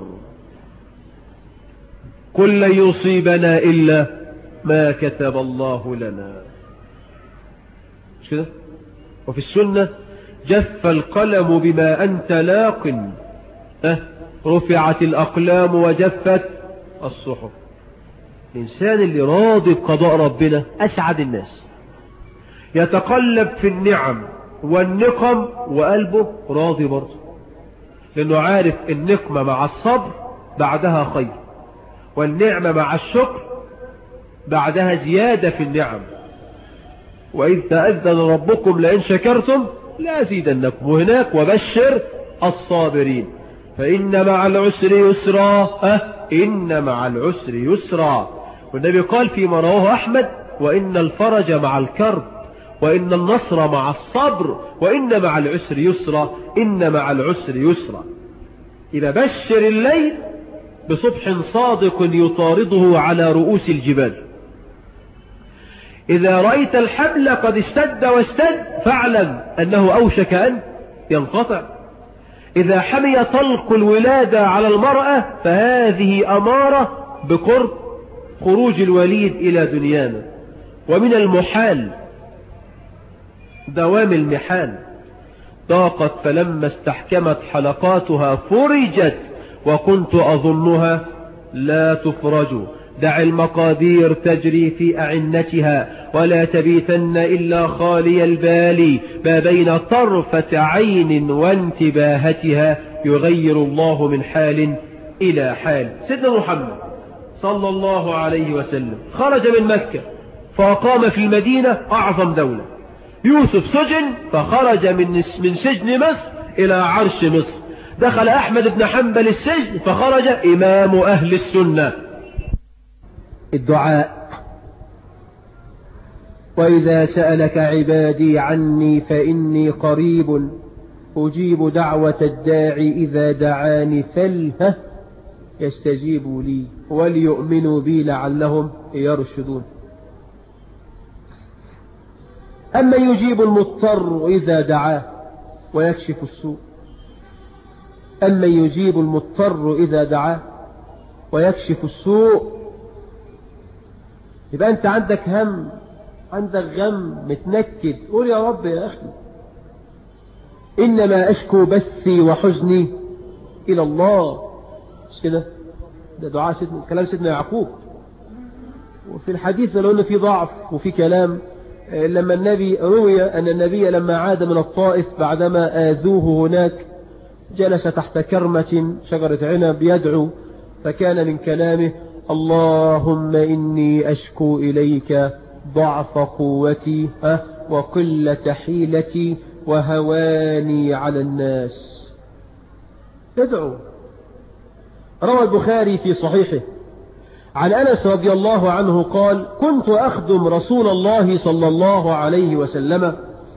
Speaker 2: قل لن يصيبنا إلا ما كتب الله لنا مش كده وفي السنة جف القلم بما أنت لاق أه رفعت الأقلام وجفت الصحف الإنسان اللي راضي بقضاء ربنا أسعد الناس يتقلب في النعم والنقم وقلبه راضي برضه لأنه عارف النقمة مع الصبر بعدها خير والنعمة مع الشكر بعدها زيادة في النعم وإذ تأذن ربكم لئن شكرتم لأزيدنكم وهناك وبشر الصابرين فإن مع العسر يسرا أه إن مع العسر يسرا والنبي قال فيما رواه أحمد وإن الفرج مع الكرب وإن النصر مع الصبر وإن مع العسر يسرا إن مع العسر يسرا إذا بشر الليل بصبح صادق يطارده على رؤوس الجبال إذا رأيت الحبل قد اشتد واشتد فاعلم أنه أوشك أن ينقطع إذا حمي طلق الولادة على المرأة فهذه أمارة بقرب خروج الوليد إلى دنيانا ومن المحال دوام المحال ضاقت فلما استحكمت حلقاتها فرجت وكنت أظنها لا تفرج دع المقادير تجري في أعنتها ولا تبيتن إلا خالي البال ما بين طرفة عين وانتباهتها يغير الله من حال إلى حال سيدنا محمد صلى الله عليه وسلم خرج من مكة فأقام في المدينة أعظم دولة يوسف سجن فخرج من من سجن مصر إلى عرش مصر دخل أحمد بن حنبل السجن فخرج إمام أهل السنة
Speaker 1: الدعاء وإذا سألك عبادي عني فإني قريب أجيب دعوة الداعي إذا دعاني فله يستجيبوا لي وليؤمنوا بي لعلهم يرشدون أما يجيب المضطر إذا دعاه ويكشف السوء أما يجيب المضطر إذا دعاه ويكشف السوء يبقى أنت عندك هم عندك غم متنكد قول يا رب يا أخي إنما أشكو بثي وحزني إلى الله مش كده ده دعاء سيدنا كلام سيدنا يعقوب وفي الحديث لو أنه في ضعف وفي كلام لما النبي روي أن النبي لما عاد من الطائف بعدما آذوه هناك جلس تحت كرمة شجرة عنب يدعو فكان من كلامه اللهم إني أشكو إليك ضعف قوتي وقلة حيلتي وهواني على الناس يدعو روى البخاري في صحيحه عن أنس رضي الله عنه قال كنت أخدم رسول الله صلى الله عليه وسلم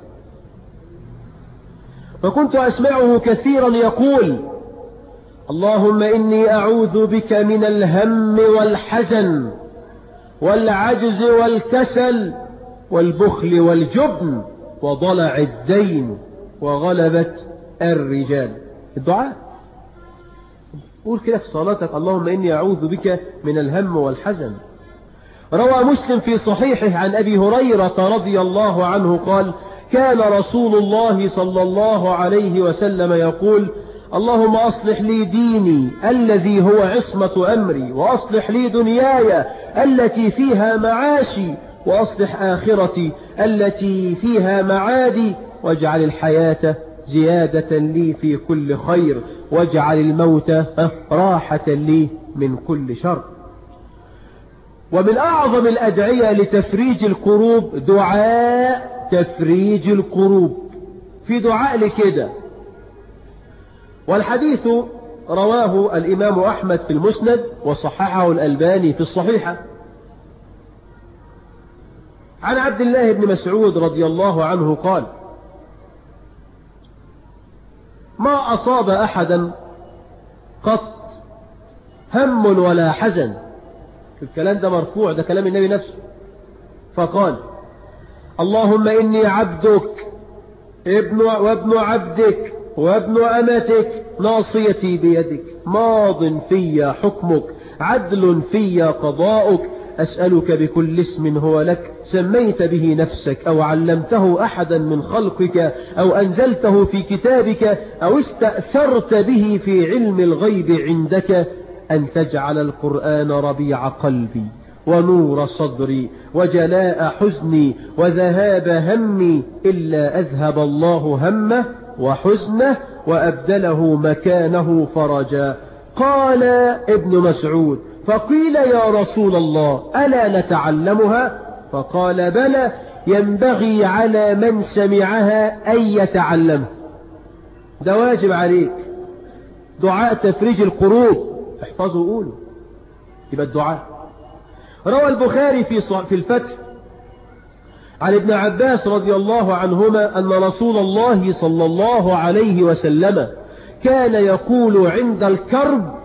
Speaker 1: فكنت أسمعه كثيرا يقول اللهم إني أعوذ بك من الهم والحزن والعجز والكسل والبخل والجبن وضلع الدين وغلبة الرجال الدعاء قول كده في صلاتك اللهم إني أعوذ بك من الهم والحزن روى مسلم في صحيحه عن أبي هريرة رضي الله عنه قال كان رسول الله صلى الله عليه وسلم يقول اللهم أصلح لي ديني الذي هو عصمة أمري وأصلح لي دنياي التي فيها معاشي وأصلح آخرتي التي فيها معادي واجعل الحياة زيادة لي في كل خير واجعل الموت راحة لي من كل شر ومن أعظم الأدعية لتفريج الكروب دعاء تفريج الكروب في دعاء لكده والحديث رواه الإمام أحمد في المسند وصححه الألباني في الصحيحة عن عبد الله بن مسعود رضي الله عنه قال ما أصاب أحدا قط هم ولا حزن الكلام ده مرفوع ده كلام النبي نفسه فقال اللهم إني عبدك ابن وابن عبدك وابن أمتك ناصيتي بيدك ماض في حكمك عدل في قضاؤك أسألك بكل اسم هو لك سميت به نفسك أو علمته أحدا من خلقك أو أنزلته في كتابك أو استأثرت به في علم الغيب عندك أن تجعل القرآن ربيع قلبي ونور صدري وجلاء حزني وذهاب همي إلا أذهب الله همه وحزنه وأبدله مكانه فرجا قال ابن مسعود فقيل يا رسول الله ألا نتعلمها فقال بلى ينبغي على من سمعها أن يتعلمها ده واجب عليك دعاء تفريج القروب احفظوا قولوا يبقى الدعاء روى البخاري في في الفتح عن ابن عباس رضي الله عنهما أن رسول الله صلى الله عليه وسلم كان يقول عند الكرب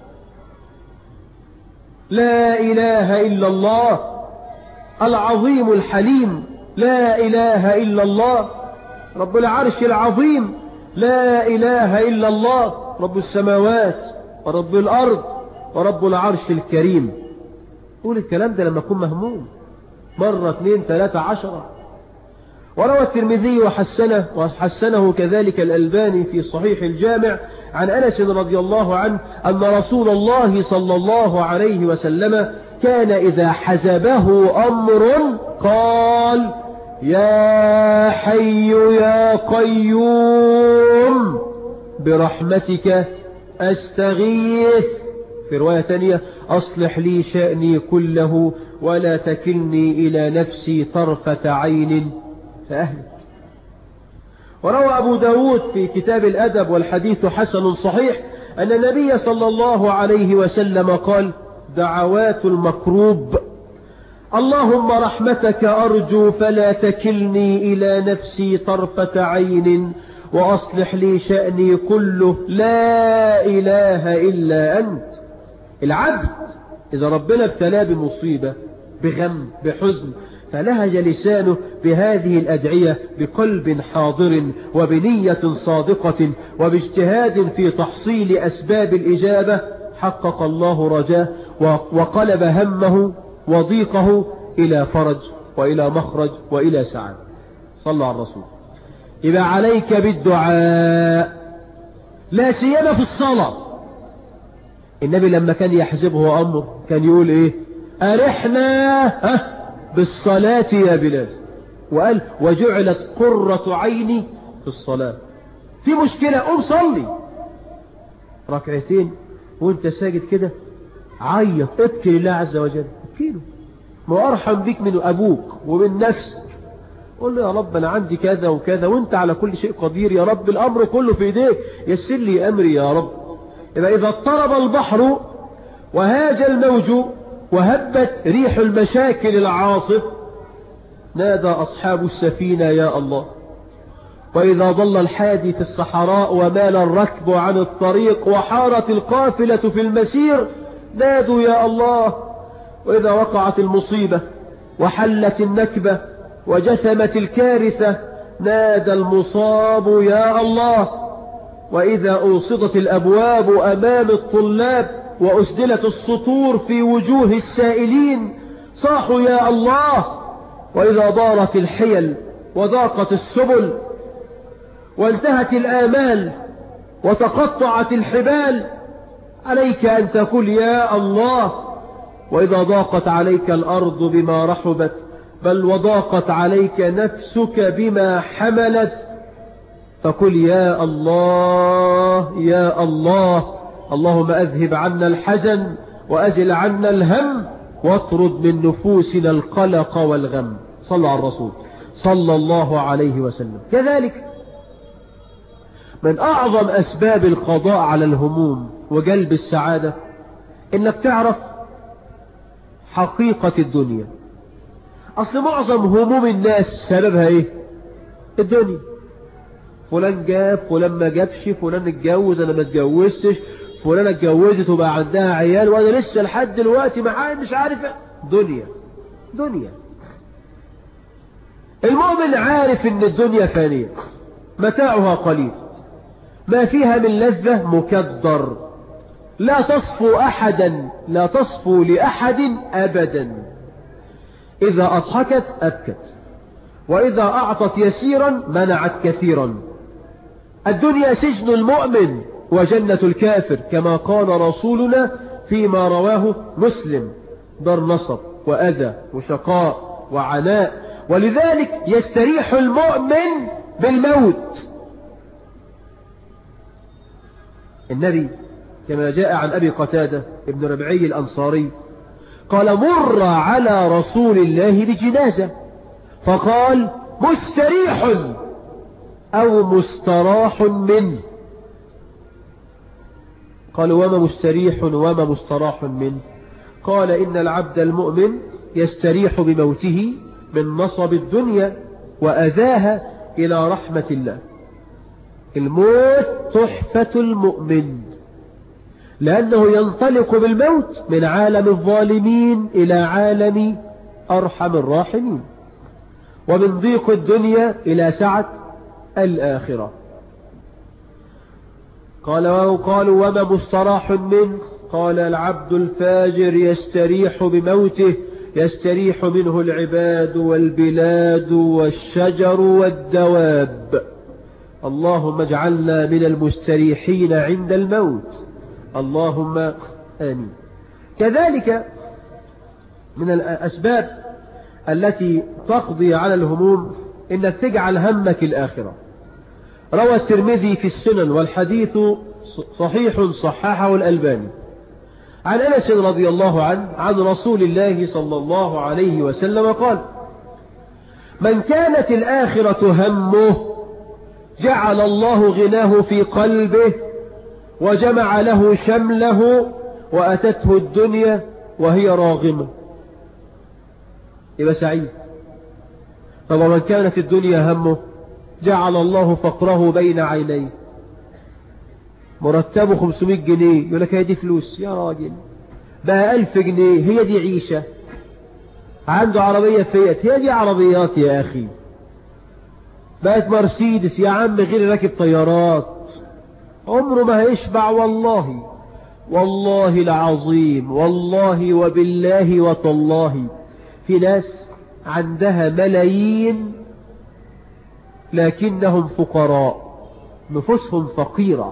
Speaker 1: لا إله إلا الله العظيم الحليم لا إله إلا الله رب العرش العظيم لا إله إلا الله رب السماوات ورب الأرض ورب العرش الكريم قول الكلام ده لما أكون مهموم مرة اثنين ثلاثة عشرة وروى الترمذي وحسنه وحسنه كذلك الألباني في صحيح الجامع عن أنس رضي الله عنه أن رسول الله صلى الله عليه وسلم كان إذا حزبه أمر قال يا حي يا قيوم برحمتك أستغيث في رواية تانية أصلح لي شأني كله ولا تكلني إلى نفسي طرفة عين فأهلك وروى أبو داود في كتاب الأدب والحديث حسن صحيح أن النبي صلى الله عليه وسلم قال دعوات المكروب اللهم رحمتك أرجو فلا تكلني إلى نفسي طرفة عين وأصلح لي شأني كله لا إله إلا أنت العبد إذا ربنا ابتلاه بمصيبة بغم بحزن فلهج لسانه بهذه الأدعية بقلب حاضر وبنية صادقة وباجتهاد في تحصيل أسباب الإجابة حقق الله رجاه وقلب همه وضيقه إلى فرج وإلى مخرج وإلى سعادة صلى على الرسول يبقى عليك بالدعاء لا سيما في الصلاة النبي لما كان يحزبه أمر كان يقول إيه أرحنا ها بالصلاة يا بلال وقال وجعلت قرة عيني في الصلاة في مشكلة قوم صلي ركعتين وانت ساجد كده عيط ابكي لله عز وجل ابكي له ما أرحم بك من أبوك ومن نفسك قول له يا رب أنا عندي كذا وكذا وانت على كل شيء قدير يا رب الأمر كله في ايديك يسر لي أمري يا رب إذا إذا اضطرب البحر وهاج الموج وهبت ريح المشاكل العاصف نادى أصحاب السفينة يا الله وإذا ضل الحادي في الصحراء ومال الركب عن الطريق وحارت القافلة في المسير نادوا يا الله وإذا وقعت المصيبة وحلت النكبة وجثمت الكارثة نادى المصاب يا الله وإذا أوصدت الأبواب أمام الطلاب وأسدلت السطور في وجوه السائلين صاحوا يا الله وإذا ضارت الحيل وضاقت السبل وانتهت الآمال وتقطعت الحبال عليك أن تقول يا الله وإذا ضاقت عليك الأرض بما رحبت بل وضاقت عليك نفسك بما حملت فقل يا الله يا الله اللهم أذهب عنا الحزن وأزل عنا الهم واطرد من نفوسنا القلق والغم صلى على الرسول صلى الله عليه وسلم كذلك من أعظم أسباب القضاء على الهموم وجلب السعادة إنك تعرف حقيقة الدنيا أصل معظم هموم الناس سببها إيه الدنيا فلان جاب فلان ما جابش فلان اتجوز أنا ما اتجوزتش فلان اتجوزت وبقى عندها عيال وأنا لسه لحد دلوقتي معايا مش عارف دنيا دنيا المؤمن عارف ان الدنيا فانية متاعها قليل ما فيها من لذة مكدر لا تصفو أحدا لا تصفو لأحد أبدا إذا أضحكت أبكت وإذا أعطت يسيرا منعت كثيرا الدنيا سجن المؤمن وجنة الكافر كما قال رسولنا فيما رواه مسلم دار نصب وأذى وشقاء وعناء ولذلك يستريح المؤمن بالموت النبي كما جاء عن أبي قتادة ابن ربعي الأنصاري قال مر على رسول الله بجنازة فقال مستريح أو مستراح منه قال وما مستريح وما مستراح منه قال إن العبد المؤمن يستريح بموته من نصب الدنيا وأذاها إلى رحمة الله الموت تحفة المؤمن لأنه ينطلق بالموت من عالم الظالمين إلى عالم أرحم الراحمين ومن ضيق الدنيا إلى سعة الآخرة قال وقالوا وما مستراح منه قال العبد الفاجر يستريح بموته يستريح منه العباد والبلاد والشجر والدواب اللهم اجعلنا من المستريحين عند الموت اللهم آمين كذلك من الأسباب التي تقضي على الهموم إنك تجعل همك الآخرة روى الترمذي في السنن والحديث صحيح صححه الألباني عن أنس رضي الله عنه عن رسول الله صلى الله عليه وسلم قال من كانت الآخرة همه جعل الله غناه في قلبه وجمع له شمله وأتته الدنيا وهي راغمة يبقى سعيد طب ومن كانت الدنيا همه جعل الله فقره بين عينيه مرتبه 500 جنيه يقول لك هي دي فلوس يا راجل بقى 1000 جنيه هي دي عيشة عنده عربية فيت هي دي عربيات يا أخي بقت مرسيدس يا عم غير راكب طيارات عمره ما هيشبع والله والله العظيم والله وبالله وتالله في ناس عندها ملايين لكنهم فقراء نفوسهم فقيرة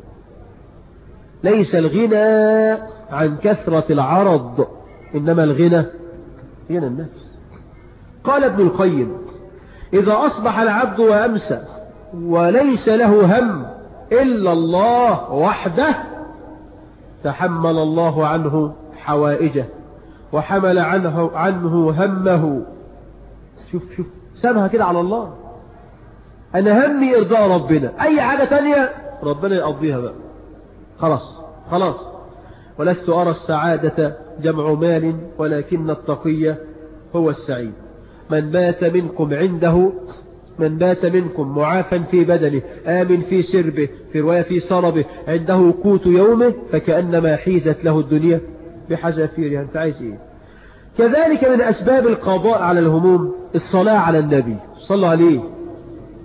Speaker 1: ليس الغنى عن كثرة العرض إنما الغنى غنى النفس قال ابن القيم إذا أصبح العبد وأمسى وليس له هم إلا الله وحده تحمل الله عنه حوائجه وحمل عنه, عنه همه شوف شوف سابها كده على الله أنا همي إرضاء ربنا أي حاجة تانية ربنا يقضيها بقى خلاص خلاص ولست أرى السعادة جمع مال ولكن التقية هو السعيد من بات منكم عنده من بات منكم معافا في بدنه آمن في سربه في رواية في صربه عنده قوت يومه فكأنما حيزت له الدنيا بحذافيرها انت عايز ايه كذلك من أسباب القضاء على الهموم الصلاة على النبي صلى عليه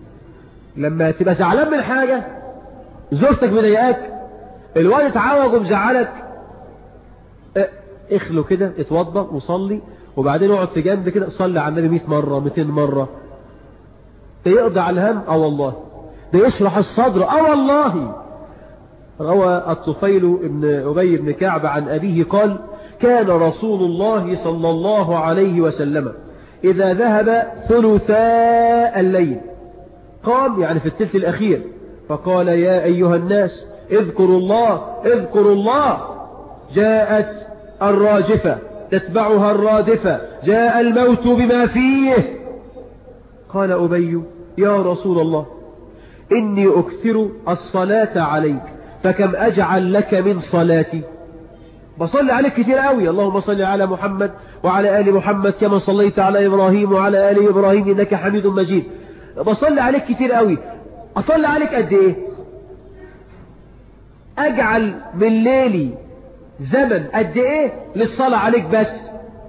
Speaker 1: لما تبقى زعلان من حاجة زوجتك مضايقاك الواد اتعوج ومزعلك اه، اخلو كده اتوضى وصلي وبعدين اقعد في جنب كده صلي على النبي 100 مرة 200 مرة ده يقضي على الهم اه والله ده يشرح الصدر اه والله روى الطفيل بن أبي بن كعب عن أبيه قال كان رسول الله صلى الله عليه وسلم إذا ذهب ثلثاء الليل قام يعني في الثلث الأخير فقال يا أيها الناس اذكروا الله اذكروا الله جاءت الراجفة تتبعها الرادفة جاء الموت بما فيه قال أبي يا رسول الله إني أكثر الصلاة عليك فكم أجعل لك من صلاتي بصلي عليك كتير قوي اللهم صل على محمد وعلى آل محمد كما صليت على إبراهيم وعلى آل إبراهيم إنك حميد مجيد بصلي عليك كتير قوي أصلي عليك قد إيه أجعل من ليلي زمن قد إيه للصلاة عليك بس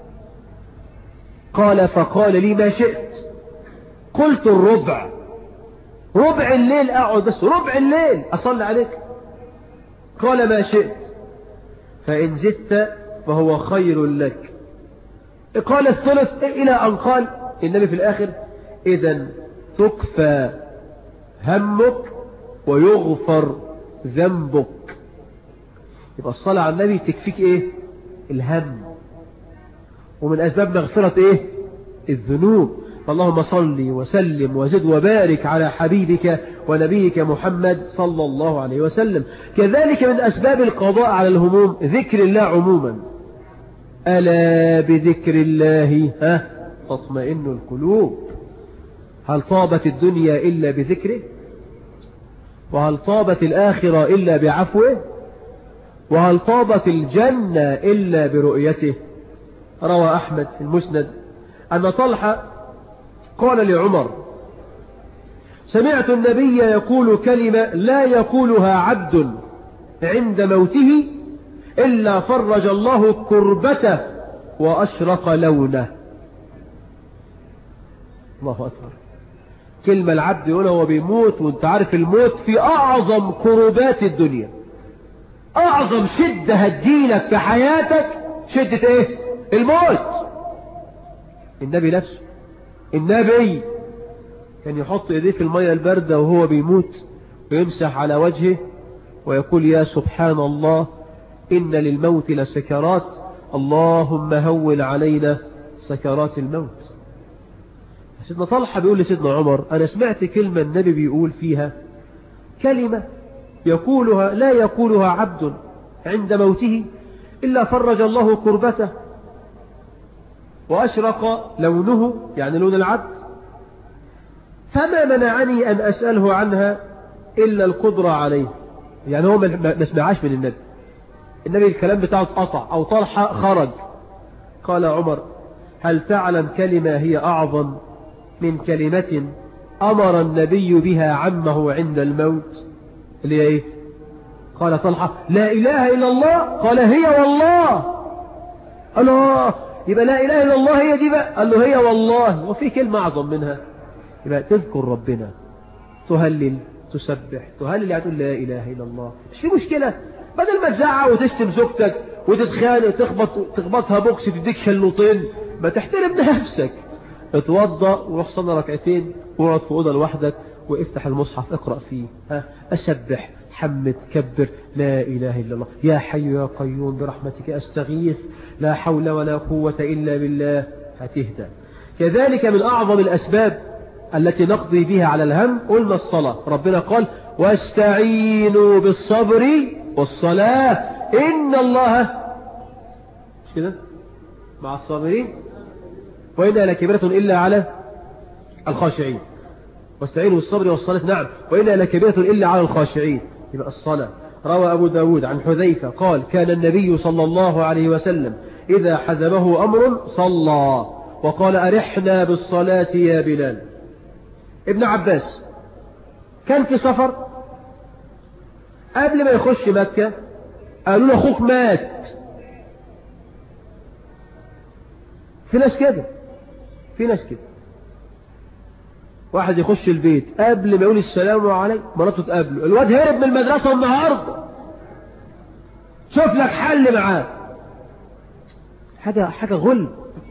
Speaker 1: قال فقال لي ما شئت قلت الربع ربع الليل أقعد بس ربع الليل أصلي عليك قال ما شئت فإن زدت فهو خير لك قال الثلث إلى أن قال النبي في الآخر إذا تكفى همك ويغفر ذنبك يبقى الصلاة على النبي تكفيك إيه الهم ومن أسباب مغفرة إيه الذنوب فاللهم صل وسلم وزد وبارك على حبيبك ونبيك محمد صلى الله عليه وسلم كذلك من أسباب القضاء على الهموم ذكر الله عموما ألا بذكر الله ها تطمئن القلوب هل طابت الدنيا إلا بذكره وهل طابت الآخرة إلا بعفوه وهل طابت الجنة إلا برؤيته روى أحمد في المسند أن طلحة قال لعمر سمعت النبي يقول كلمة لا يقولها عبد عند موته إلا فرج الله كربته وأشرق لونه الله أكبر كلمة العبد يقولها وهو بيموت وانت عارف الموت في أعظم كربات الدنيا أعظم شدة هتجيلك في حياتك شدة ايه الموت النبي نفسه النبي كان يحط ايديه في المية الباردة وهو بيموت ويمسح على وجهه ويقول يا سبحان الله إن للموت لسكرات اللهم هول علينا سكرات الموت سيدنا طلحة بيقول لسيدنا عمر أنا سمعت كلمة النبي بيقول فيها كلمة يقولها لا يقولها عبد عند موته إلا فرج الله كربته وأشرق لونه يعني لون العبد فما منعني أن أسأله عنها إلا القدرة عليه يعني هو ما سمعاش من النبي النبي الكلام بتاعه اتقطع أو طلحة خرج قال عمر هل تعلم كلمة هي أعظم من كلمة أمر النبي بها عمه عند الموت اللي هي ايه قال طلحة لا إله إلا الله قال هي والله الله يبقى لا إله إلا الله هي دي بقى قال له هي والله وفي كلمة أعظم منها يبقى تذكر ربنا تهلل تسبح تهلل يعني تقول لا إله إلا الله مش في مشكلة بدل ما تزعق وتشتم زوجتك وتتخانق تخبط تخبطها بوكس تديك شلوطين ما تحترم نفسك اتوضى وروح صلي ركعتين واقعد في اوضه لوحدك وافتح المصحف اقرا فيه ها اسبح حمد كبر لا اله الا الله يا حي يا قيوم برحمتك استغيث لا حول ولا قوه الا بالله هتهدى كذلك من اعظم الاسباب التي نقضي بها على الهم قلنا الصلاه ربنا قال واستعينوا بالصبر والصلاه ان الله مش كده مع الصابرين وإنها لكبيرة إلا على الخاشعين واستعينوا بالصبر والصلاة نعم وإنها لكبيرة إلا على الخاشعين يبقى الصلاة روى أبو داود عن حذيفة قال كان النبي صلى الله عليه وسلم إذا حزمه أمر صلى وقال أرحنا بالصلاة يا بلال ابن عباس كان في سفر قبل ما يخش مكة قالوا له أخوك مات في ناس كده في ناس كده واحد يخش البيت قبل ما يقول السلام عليكم مراته تقابله الواد هرب من المدرسة النهاردة شوف لك حل معاه حاجة حاجة غل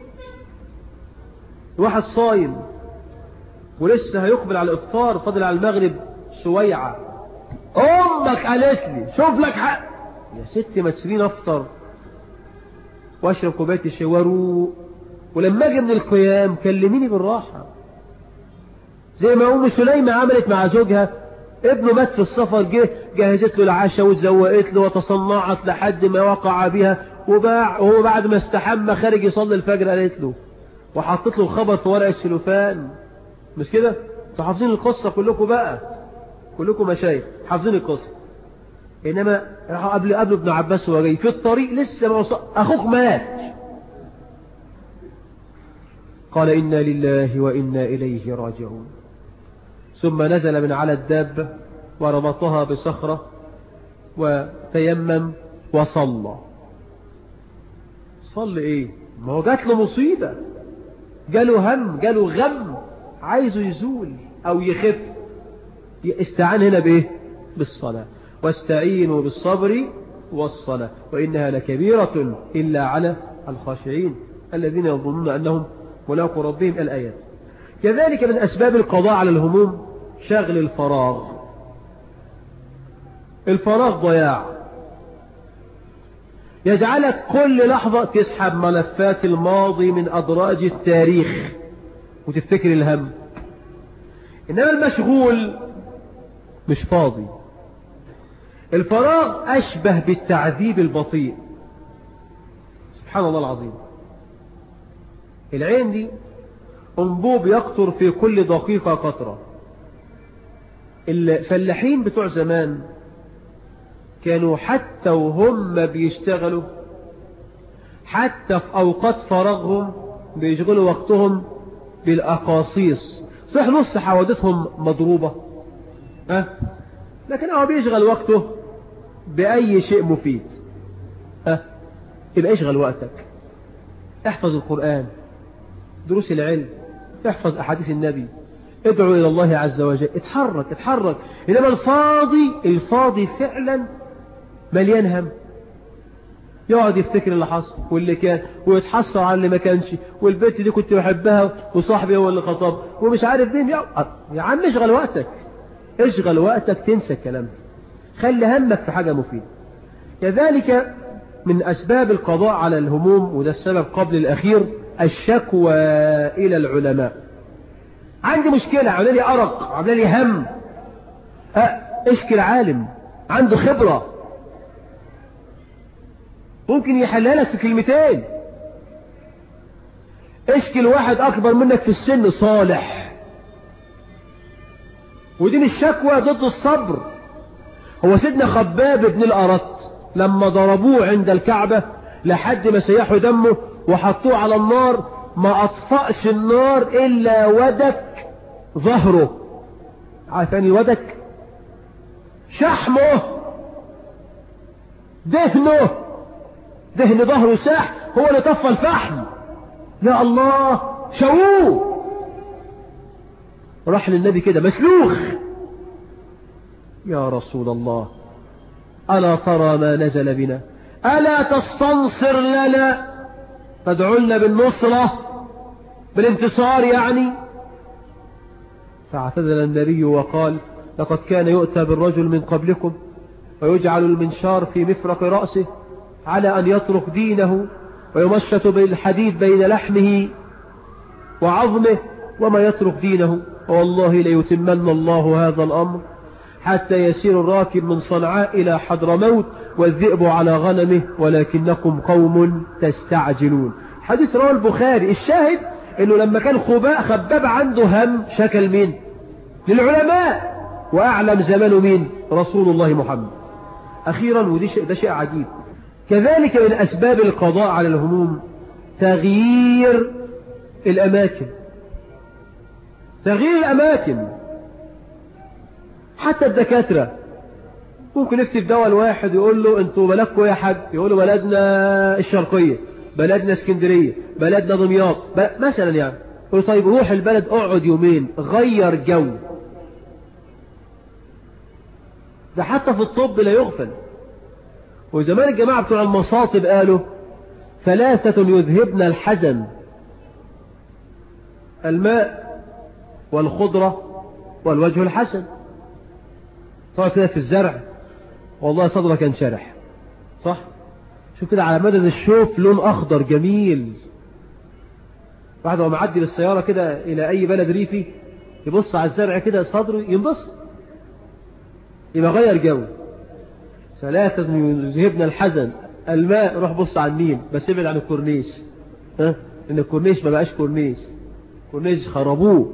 Speaker 1: واحد صايم ولسه هيقبل على الافطار فاضل على المغرب سويعة امك قالت لي شوف لك حق يا ستي ما تسيبيني افطر واشرب كوبايه الشاي واروق ولما اجي من القيام كلميني بالراحه زي ما ام سليمة عملت مع زوجها ابنه مات في السفر جه جهزت له العشاء وتزوقت له وتصنعت لحد ما وقع بها وباع وهو بعد ما استحمى خارج يصلي الفجر قالت له وحطت له الخبر في ورقه السلوفان مش كده انتوا حافظين القصه كلكم بقى كلكم مشايخ حافظين القصه انما راحوا قبل قبل ابن عباس وهو جاي في الطريق لسه ما وصل اخوك مات قال انا لله وانا اليه راجعون ثم نزل من على الدابة وربطها بصخرة وتيمم وصلى صلى ايه ما هو جات له مصيبة جاله هم جاله غم عايزه يزول او يخف استعان هنا بايه بالصلاة واستعينوا بالصبر والصلاة وإنها لكبيرة إلا على الخاشعين الذين يظنون أنهم ملاقوا ربهم الآيات كذلك من أسباب القضاء على الهموم شغل الفراغ الفراغ ضياع يجعلك كل لحظة تسحب ملفات الماضي من أدراج التاريخ وتفتكر الهم إنما المشغول مش فاضي الفراغ أشبه بالتعذيب البطيء سبحان الله العظيم العين دي انبوب يقطر في كل دقيقة قطرة الفلاحين بتوع زمان كانوا حتى وهم بيشتغلوا حتى في أوقات فراغهم بيشغلوا وقتهم بالأقاصيص صح نص حوادثهم مضروبة أه؟ لكن هو بيشغل وقته بأي شيء مفيد أه؟ يبقى اشغل وقتك احفظ القرآن دروس العلم احفظ أحاديث النبي ادعو إلى الله عز وجل اتحرك اتحرك إنما الفاضي الفاضي فعلا مليان هم يقعد يفتكر اللي حصل واللي كان ويتحسر على اللي ما كانش والبنت دي كنت بحبها وصاحبي هو اللي خطب ومش عارف مين يا, يا عم اشغل وقتك اشغل وقتك تنسى الكلام ده خلي همك في حاجة مفيدة كذلك من أسباب القضاء على الهموم وده السبب قبل الأخير الشكوى إلى العلماء عندي مشكلة عامله لي أرق عامله لي هم أه اشكي عالم عنده خبرة ممكن يحلها لك في كلمتين اشكي لواحد أكبر منك في السن صالح ودين الشكوى ضد الصبر هو سيدنا خباب بن الأرط لما ضربوه عند الكعبة لحد ما سيحوا دمه وحطوه على النار ما أطفأش النار إلا ودك ظهره عارفين الودك شحمه دهنه دهن ظهره ساح هو اللي طفى الفحم يا الله شووه راح للنبي كده مسلوخ يا رسول الله ألا ترى ما نزل بنا ألا تستنصر لنا تدعو لنا بالنصرة بالانتصار يعني فاعتذر النبي وقال لقد كان يؤتى بالرجل من قبلكم ويجعل المنشار في مفرق رأسه على أن يترك دينه ويمشط بالحديد بين لحمه وعظمه وما يترك دينه والله ليتمن الله هذا الأمر حتى يسير الراكب من صنعاء إلى حضرموت والذئب على غنمه ولكنكم قوم تستعجلون حديث رواه البخاري الشاهد انه لما كان خباء خباب عنده هم شكل مين للعلماء واعلم زمانه مين رسول الله محمد اخيرا ودي شيء ده شيء عجيب كذلك من اسباب القضاء على الهموم تغيير الاماكن تغيير الاماكن حتى الدكاترة ممكن يكتب دواء الواحد يقول له انتوا بلدكم يا حاج يقول له بلدنا الشرقية بلدنا اسكندرية بلدنا دمياط ب... مثلا يعني يقول طيب روح البلد اقعد يومين غير جو ده حتى في الطب لا يغفل وزمان الجماعة بتوع المصاطب قالوا ثلاثة يذهبن الحزن الماء والخضرة والوجه الحسن طبعا كده في الزرع والله صدرك ينشرح صح شوف كده على مدد الشوف لون أخضر جميل بعد ما معدي بالسيارة كده إلى أي بلد ريفي يبص على الزرع كده صدره ينبسط يبقى غير جو ثلاثة يذهبنا الحزن الماء روح بص على النيل بس ابعد عن الكورنيش ها ان الكورنيش ما بقاش كورنيش كورنيش خربوه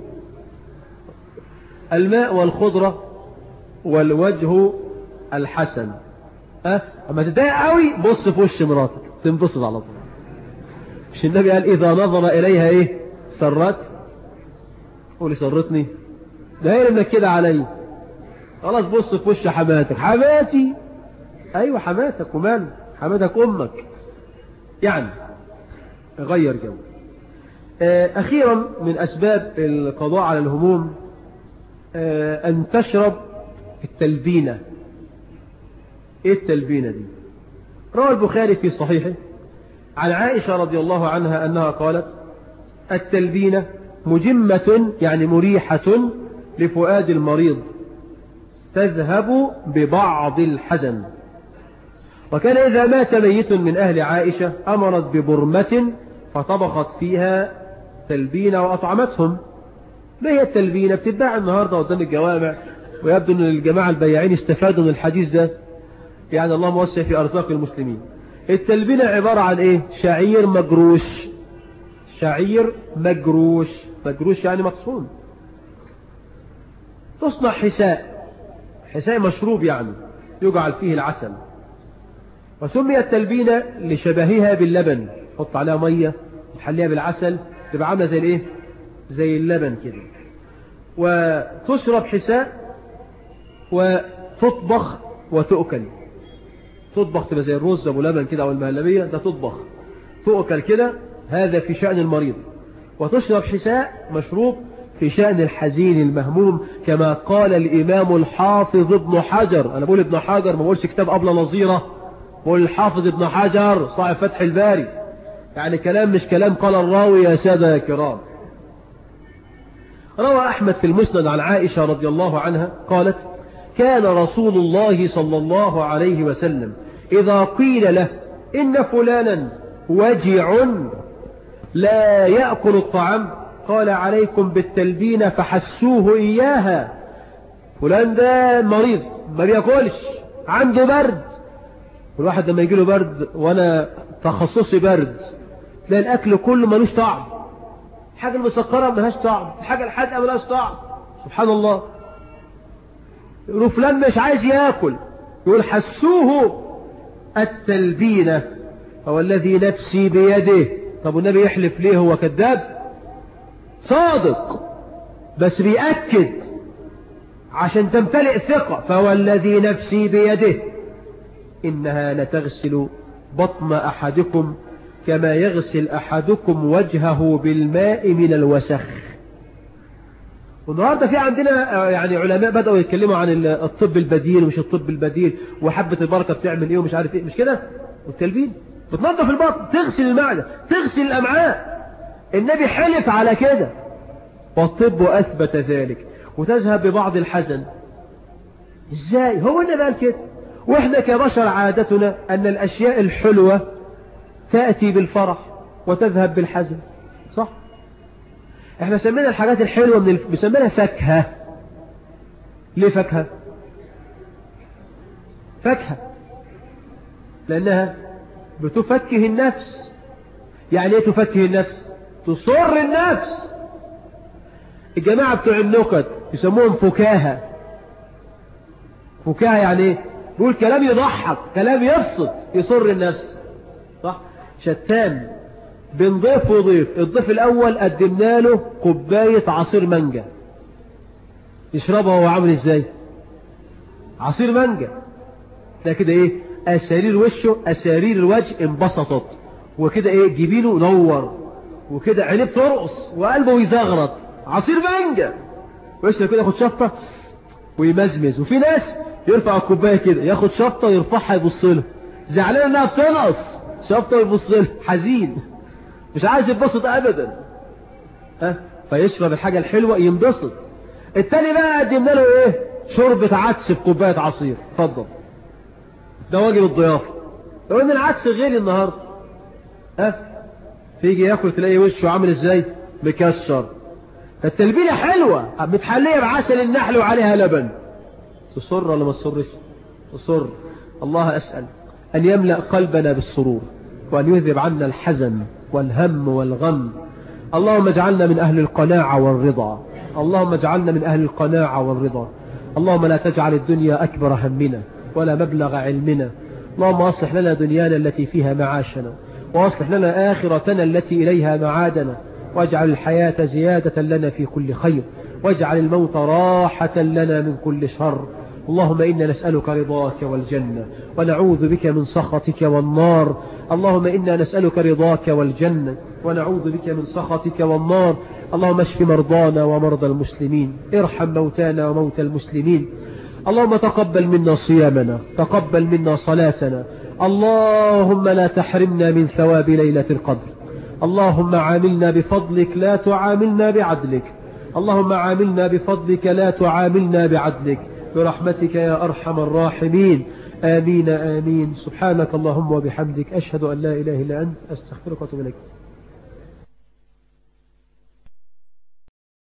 Speaker 1: الماء والخضرة والوجه الحسن ها اما تتضايق قوي بص في وش مراتك تنبسط على طول مش النبي قال اذا نظر اليها ايه سرت قولي سرتني ده هي انك كده علي خلاص بص في وش حماتك حماتي ايوه حماتك ومال حماتك امك يعني غير جو اخيرا من اسباب القضاء على الهموم ان تشرب التلبينة ايه التلبينة دي روى البخاري في صحيحه عن عائشة رضي الله عنها انها قالت التلبينة مجمة يعني مريحة لفؤاد المريض تذهب ببعض الحزن وكان إذا مات ميت من أهل عائشة أمرت ببرمة فطبخت فيها تلبينة وأطعمتهم ما هي التلبينة بتتباع النهاردة قدام الجوامع ويبدو أن الجماعة البياعين استفادوا من الحديث ده يعني الله موسع في أرزاق المسلمين التلبينة عبارة عن إيه شعير مجروش شعير مجروش مجروش يعني مطحون تصنع حساء حساء مشروب يعني يجعل فيه العسل وسميت تلبينة لشبهها باللبن حط عليها مية تحليها بالعسل تبقى عاملة زي الايه زي اللبن كده وتشرب حساء وتطبخ وتؤكل تطبخ تبقى زي الرز ابو لبن كده او المهلبية ده تطبخ تؤكل كده هذا في شأن المريض وتشرب حساء مشروب في شأن الحزين المهموم كما قال الإمام الحافظ ابن حجر أنا بقول ابن حجر ما بقولش كتاب أبلة نظيرة بقول الحافظ ابن حجر صاحب فتح الباري يعني كلام مش كلام قال الراوي يا سادة يا كرام روى أحمد في المسند عن عائشة رضي الله عنها قالت كان رسول الله صلى الله عليه وسلم إذا قيل له إن فلانا وجع لا يأكل الطعام قال عليكم بالتلبين فحسوه إياها فلان ده مريض ما بياكلش عنده برد والواحد لما يجي له برد وانا تخصصي برد تلاقي الاكل كله ملوش طعم الحاجه المسكره ملهاش طعم الحاجه الحادقه ملهاش طعم سبحان الله يقولوا فلان مش عايز ياكل يقول حسوه التلبينه هو الذي نفسي بيده طب والنبي يحلف ليه هو كذاب صادق بس بيأكد عشان تمتلئ ثقة فهو الذي نفسي بيده إنها لتغسل بطن أحدكم كما يغسل أحدكم وجهه بالماء من الوسخ والنهاردة في عندنا يعني علماء بدأوا يتكلموا عن الطب البديل ومش الطب البديل وحبة البركة بتعمل ايه ومش عارف ايه مش كده والتلبين بتنظف البطن تغسل المعدة تغسل الأمعاء النبي حلف على كده والطب أثبت ذلك وتذهب ببعض الحزن ازاي هو النبي قال كده واحنا كبشر عادتنا ان الاشياء الحلوة تأتي بالفرح وتذهب بالحزن صح احنا سمينا الحاجات الحلوة من الف... بسميناها فاكهة ليه فاكهة فاكهة لانها بتفكه النفس يعني ايه تفكه النفس تصر النفس الجماعة بتوع النكت يسموهم فكاهة فكاهة يعني ايه بيقول كلام يضحك كلام يبسط يسر النفس صح شتان بين ضيف وضيف الضيف الاول قدمنا له كوباية عصير مانجا يشربها وهو عامل ازاي عصير مانجا ده كده ايه اسارير وشه اسارير الوجه انبسطت وكده ايه جبينه نور وكده عينيه بترقص وقلبه يزغرط عصير مانجا ويشرب كده ياخد شطة ويمزمز وفي ناس يرفع الكوباية كده ياخد شطة ويرفعها يبص له زعلان انها بتنقص شطة ويبص له حزين مش عايز يتبسط ابدا ها فيشرب الحاجة الحلوة ينبسط التاني بقى قدمنا له ايه شوربة عدس في كوباية عصير اتفضل ده واجب الضيافة لو ان العدس غالي النهاردة ها فيجي ياكل تلاقي وشه عامل ازاي مكسر فالتلبينة حلوة متحلية بعسل النحل وعليها لبن تصر ولا ما تصرش تصر الله أسأل أن يملأ قلبنا بالسرور وأن يذهب عنا الحزن والهم والغم اللهم اجعلنا من أهل القناعة والرضا اللهم اجعلنا من أهل القناعة والرضا اللهم لا تجعل الدنيا أكبر همنا ولا مبلغ علمنا اللهم أصلح لنا دنيانا التي فيها معاشنا وأصلح لنا آخرتنا التي إليها معادنا واجعل الحياة زيادة لنا في كل خير واجعل الموت راحة لنا من كل شر اللهم إنا نسألك رضاك والجنة ونعوذ بك من سخطك والنار اللهم إنا نسألك رضاك والجنة ونعوذ بك من سخطك والنار اللهم اشف مرضانا ومرضى المسلمين ارحم موتانا وموتى المسلمين اللهم تقبل منا صيامنا تقبل منا صلاتنا اللهم لا تحرمنا من ثواب ليلة القدر اللهم عاملنا بفضلك لا تعاملنا بعدلك اللهم عاملنا بفضلك لا تعاملنا بعدلك برحمتك يا أرحم الراحمين آمين آمين سبحانك اللهم وبحمدك أشهد أن لا إله إلا أنت أستغفرك وأتوب إليك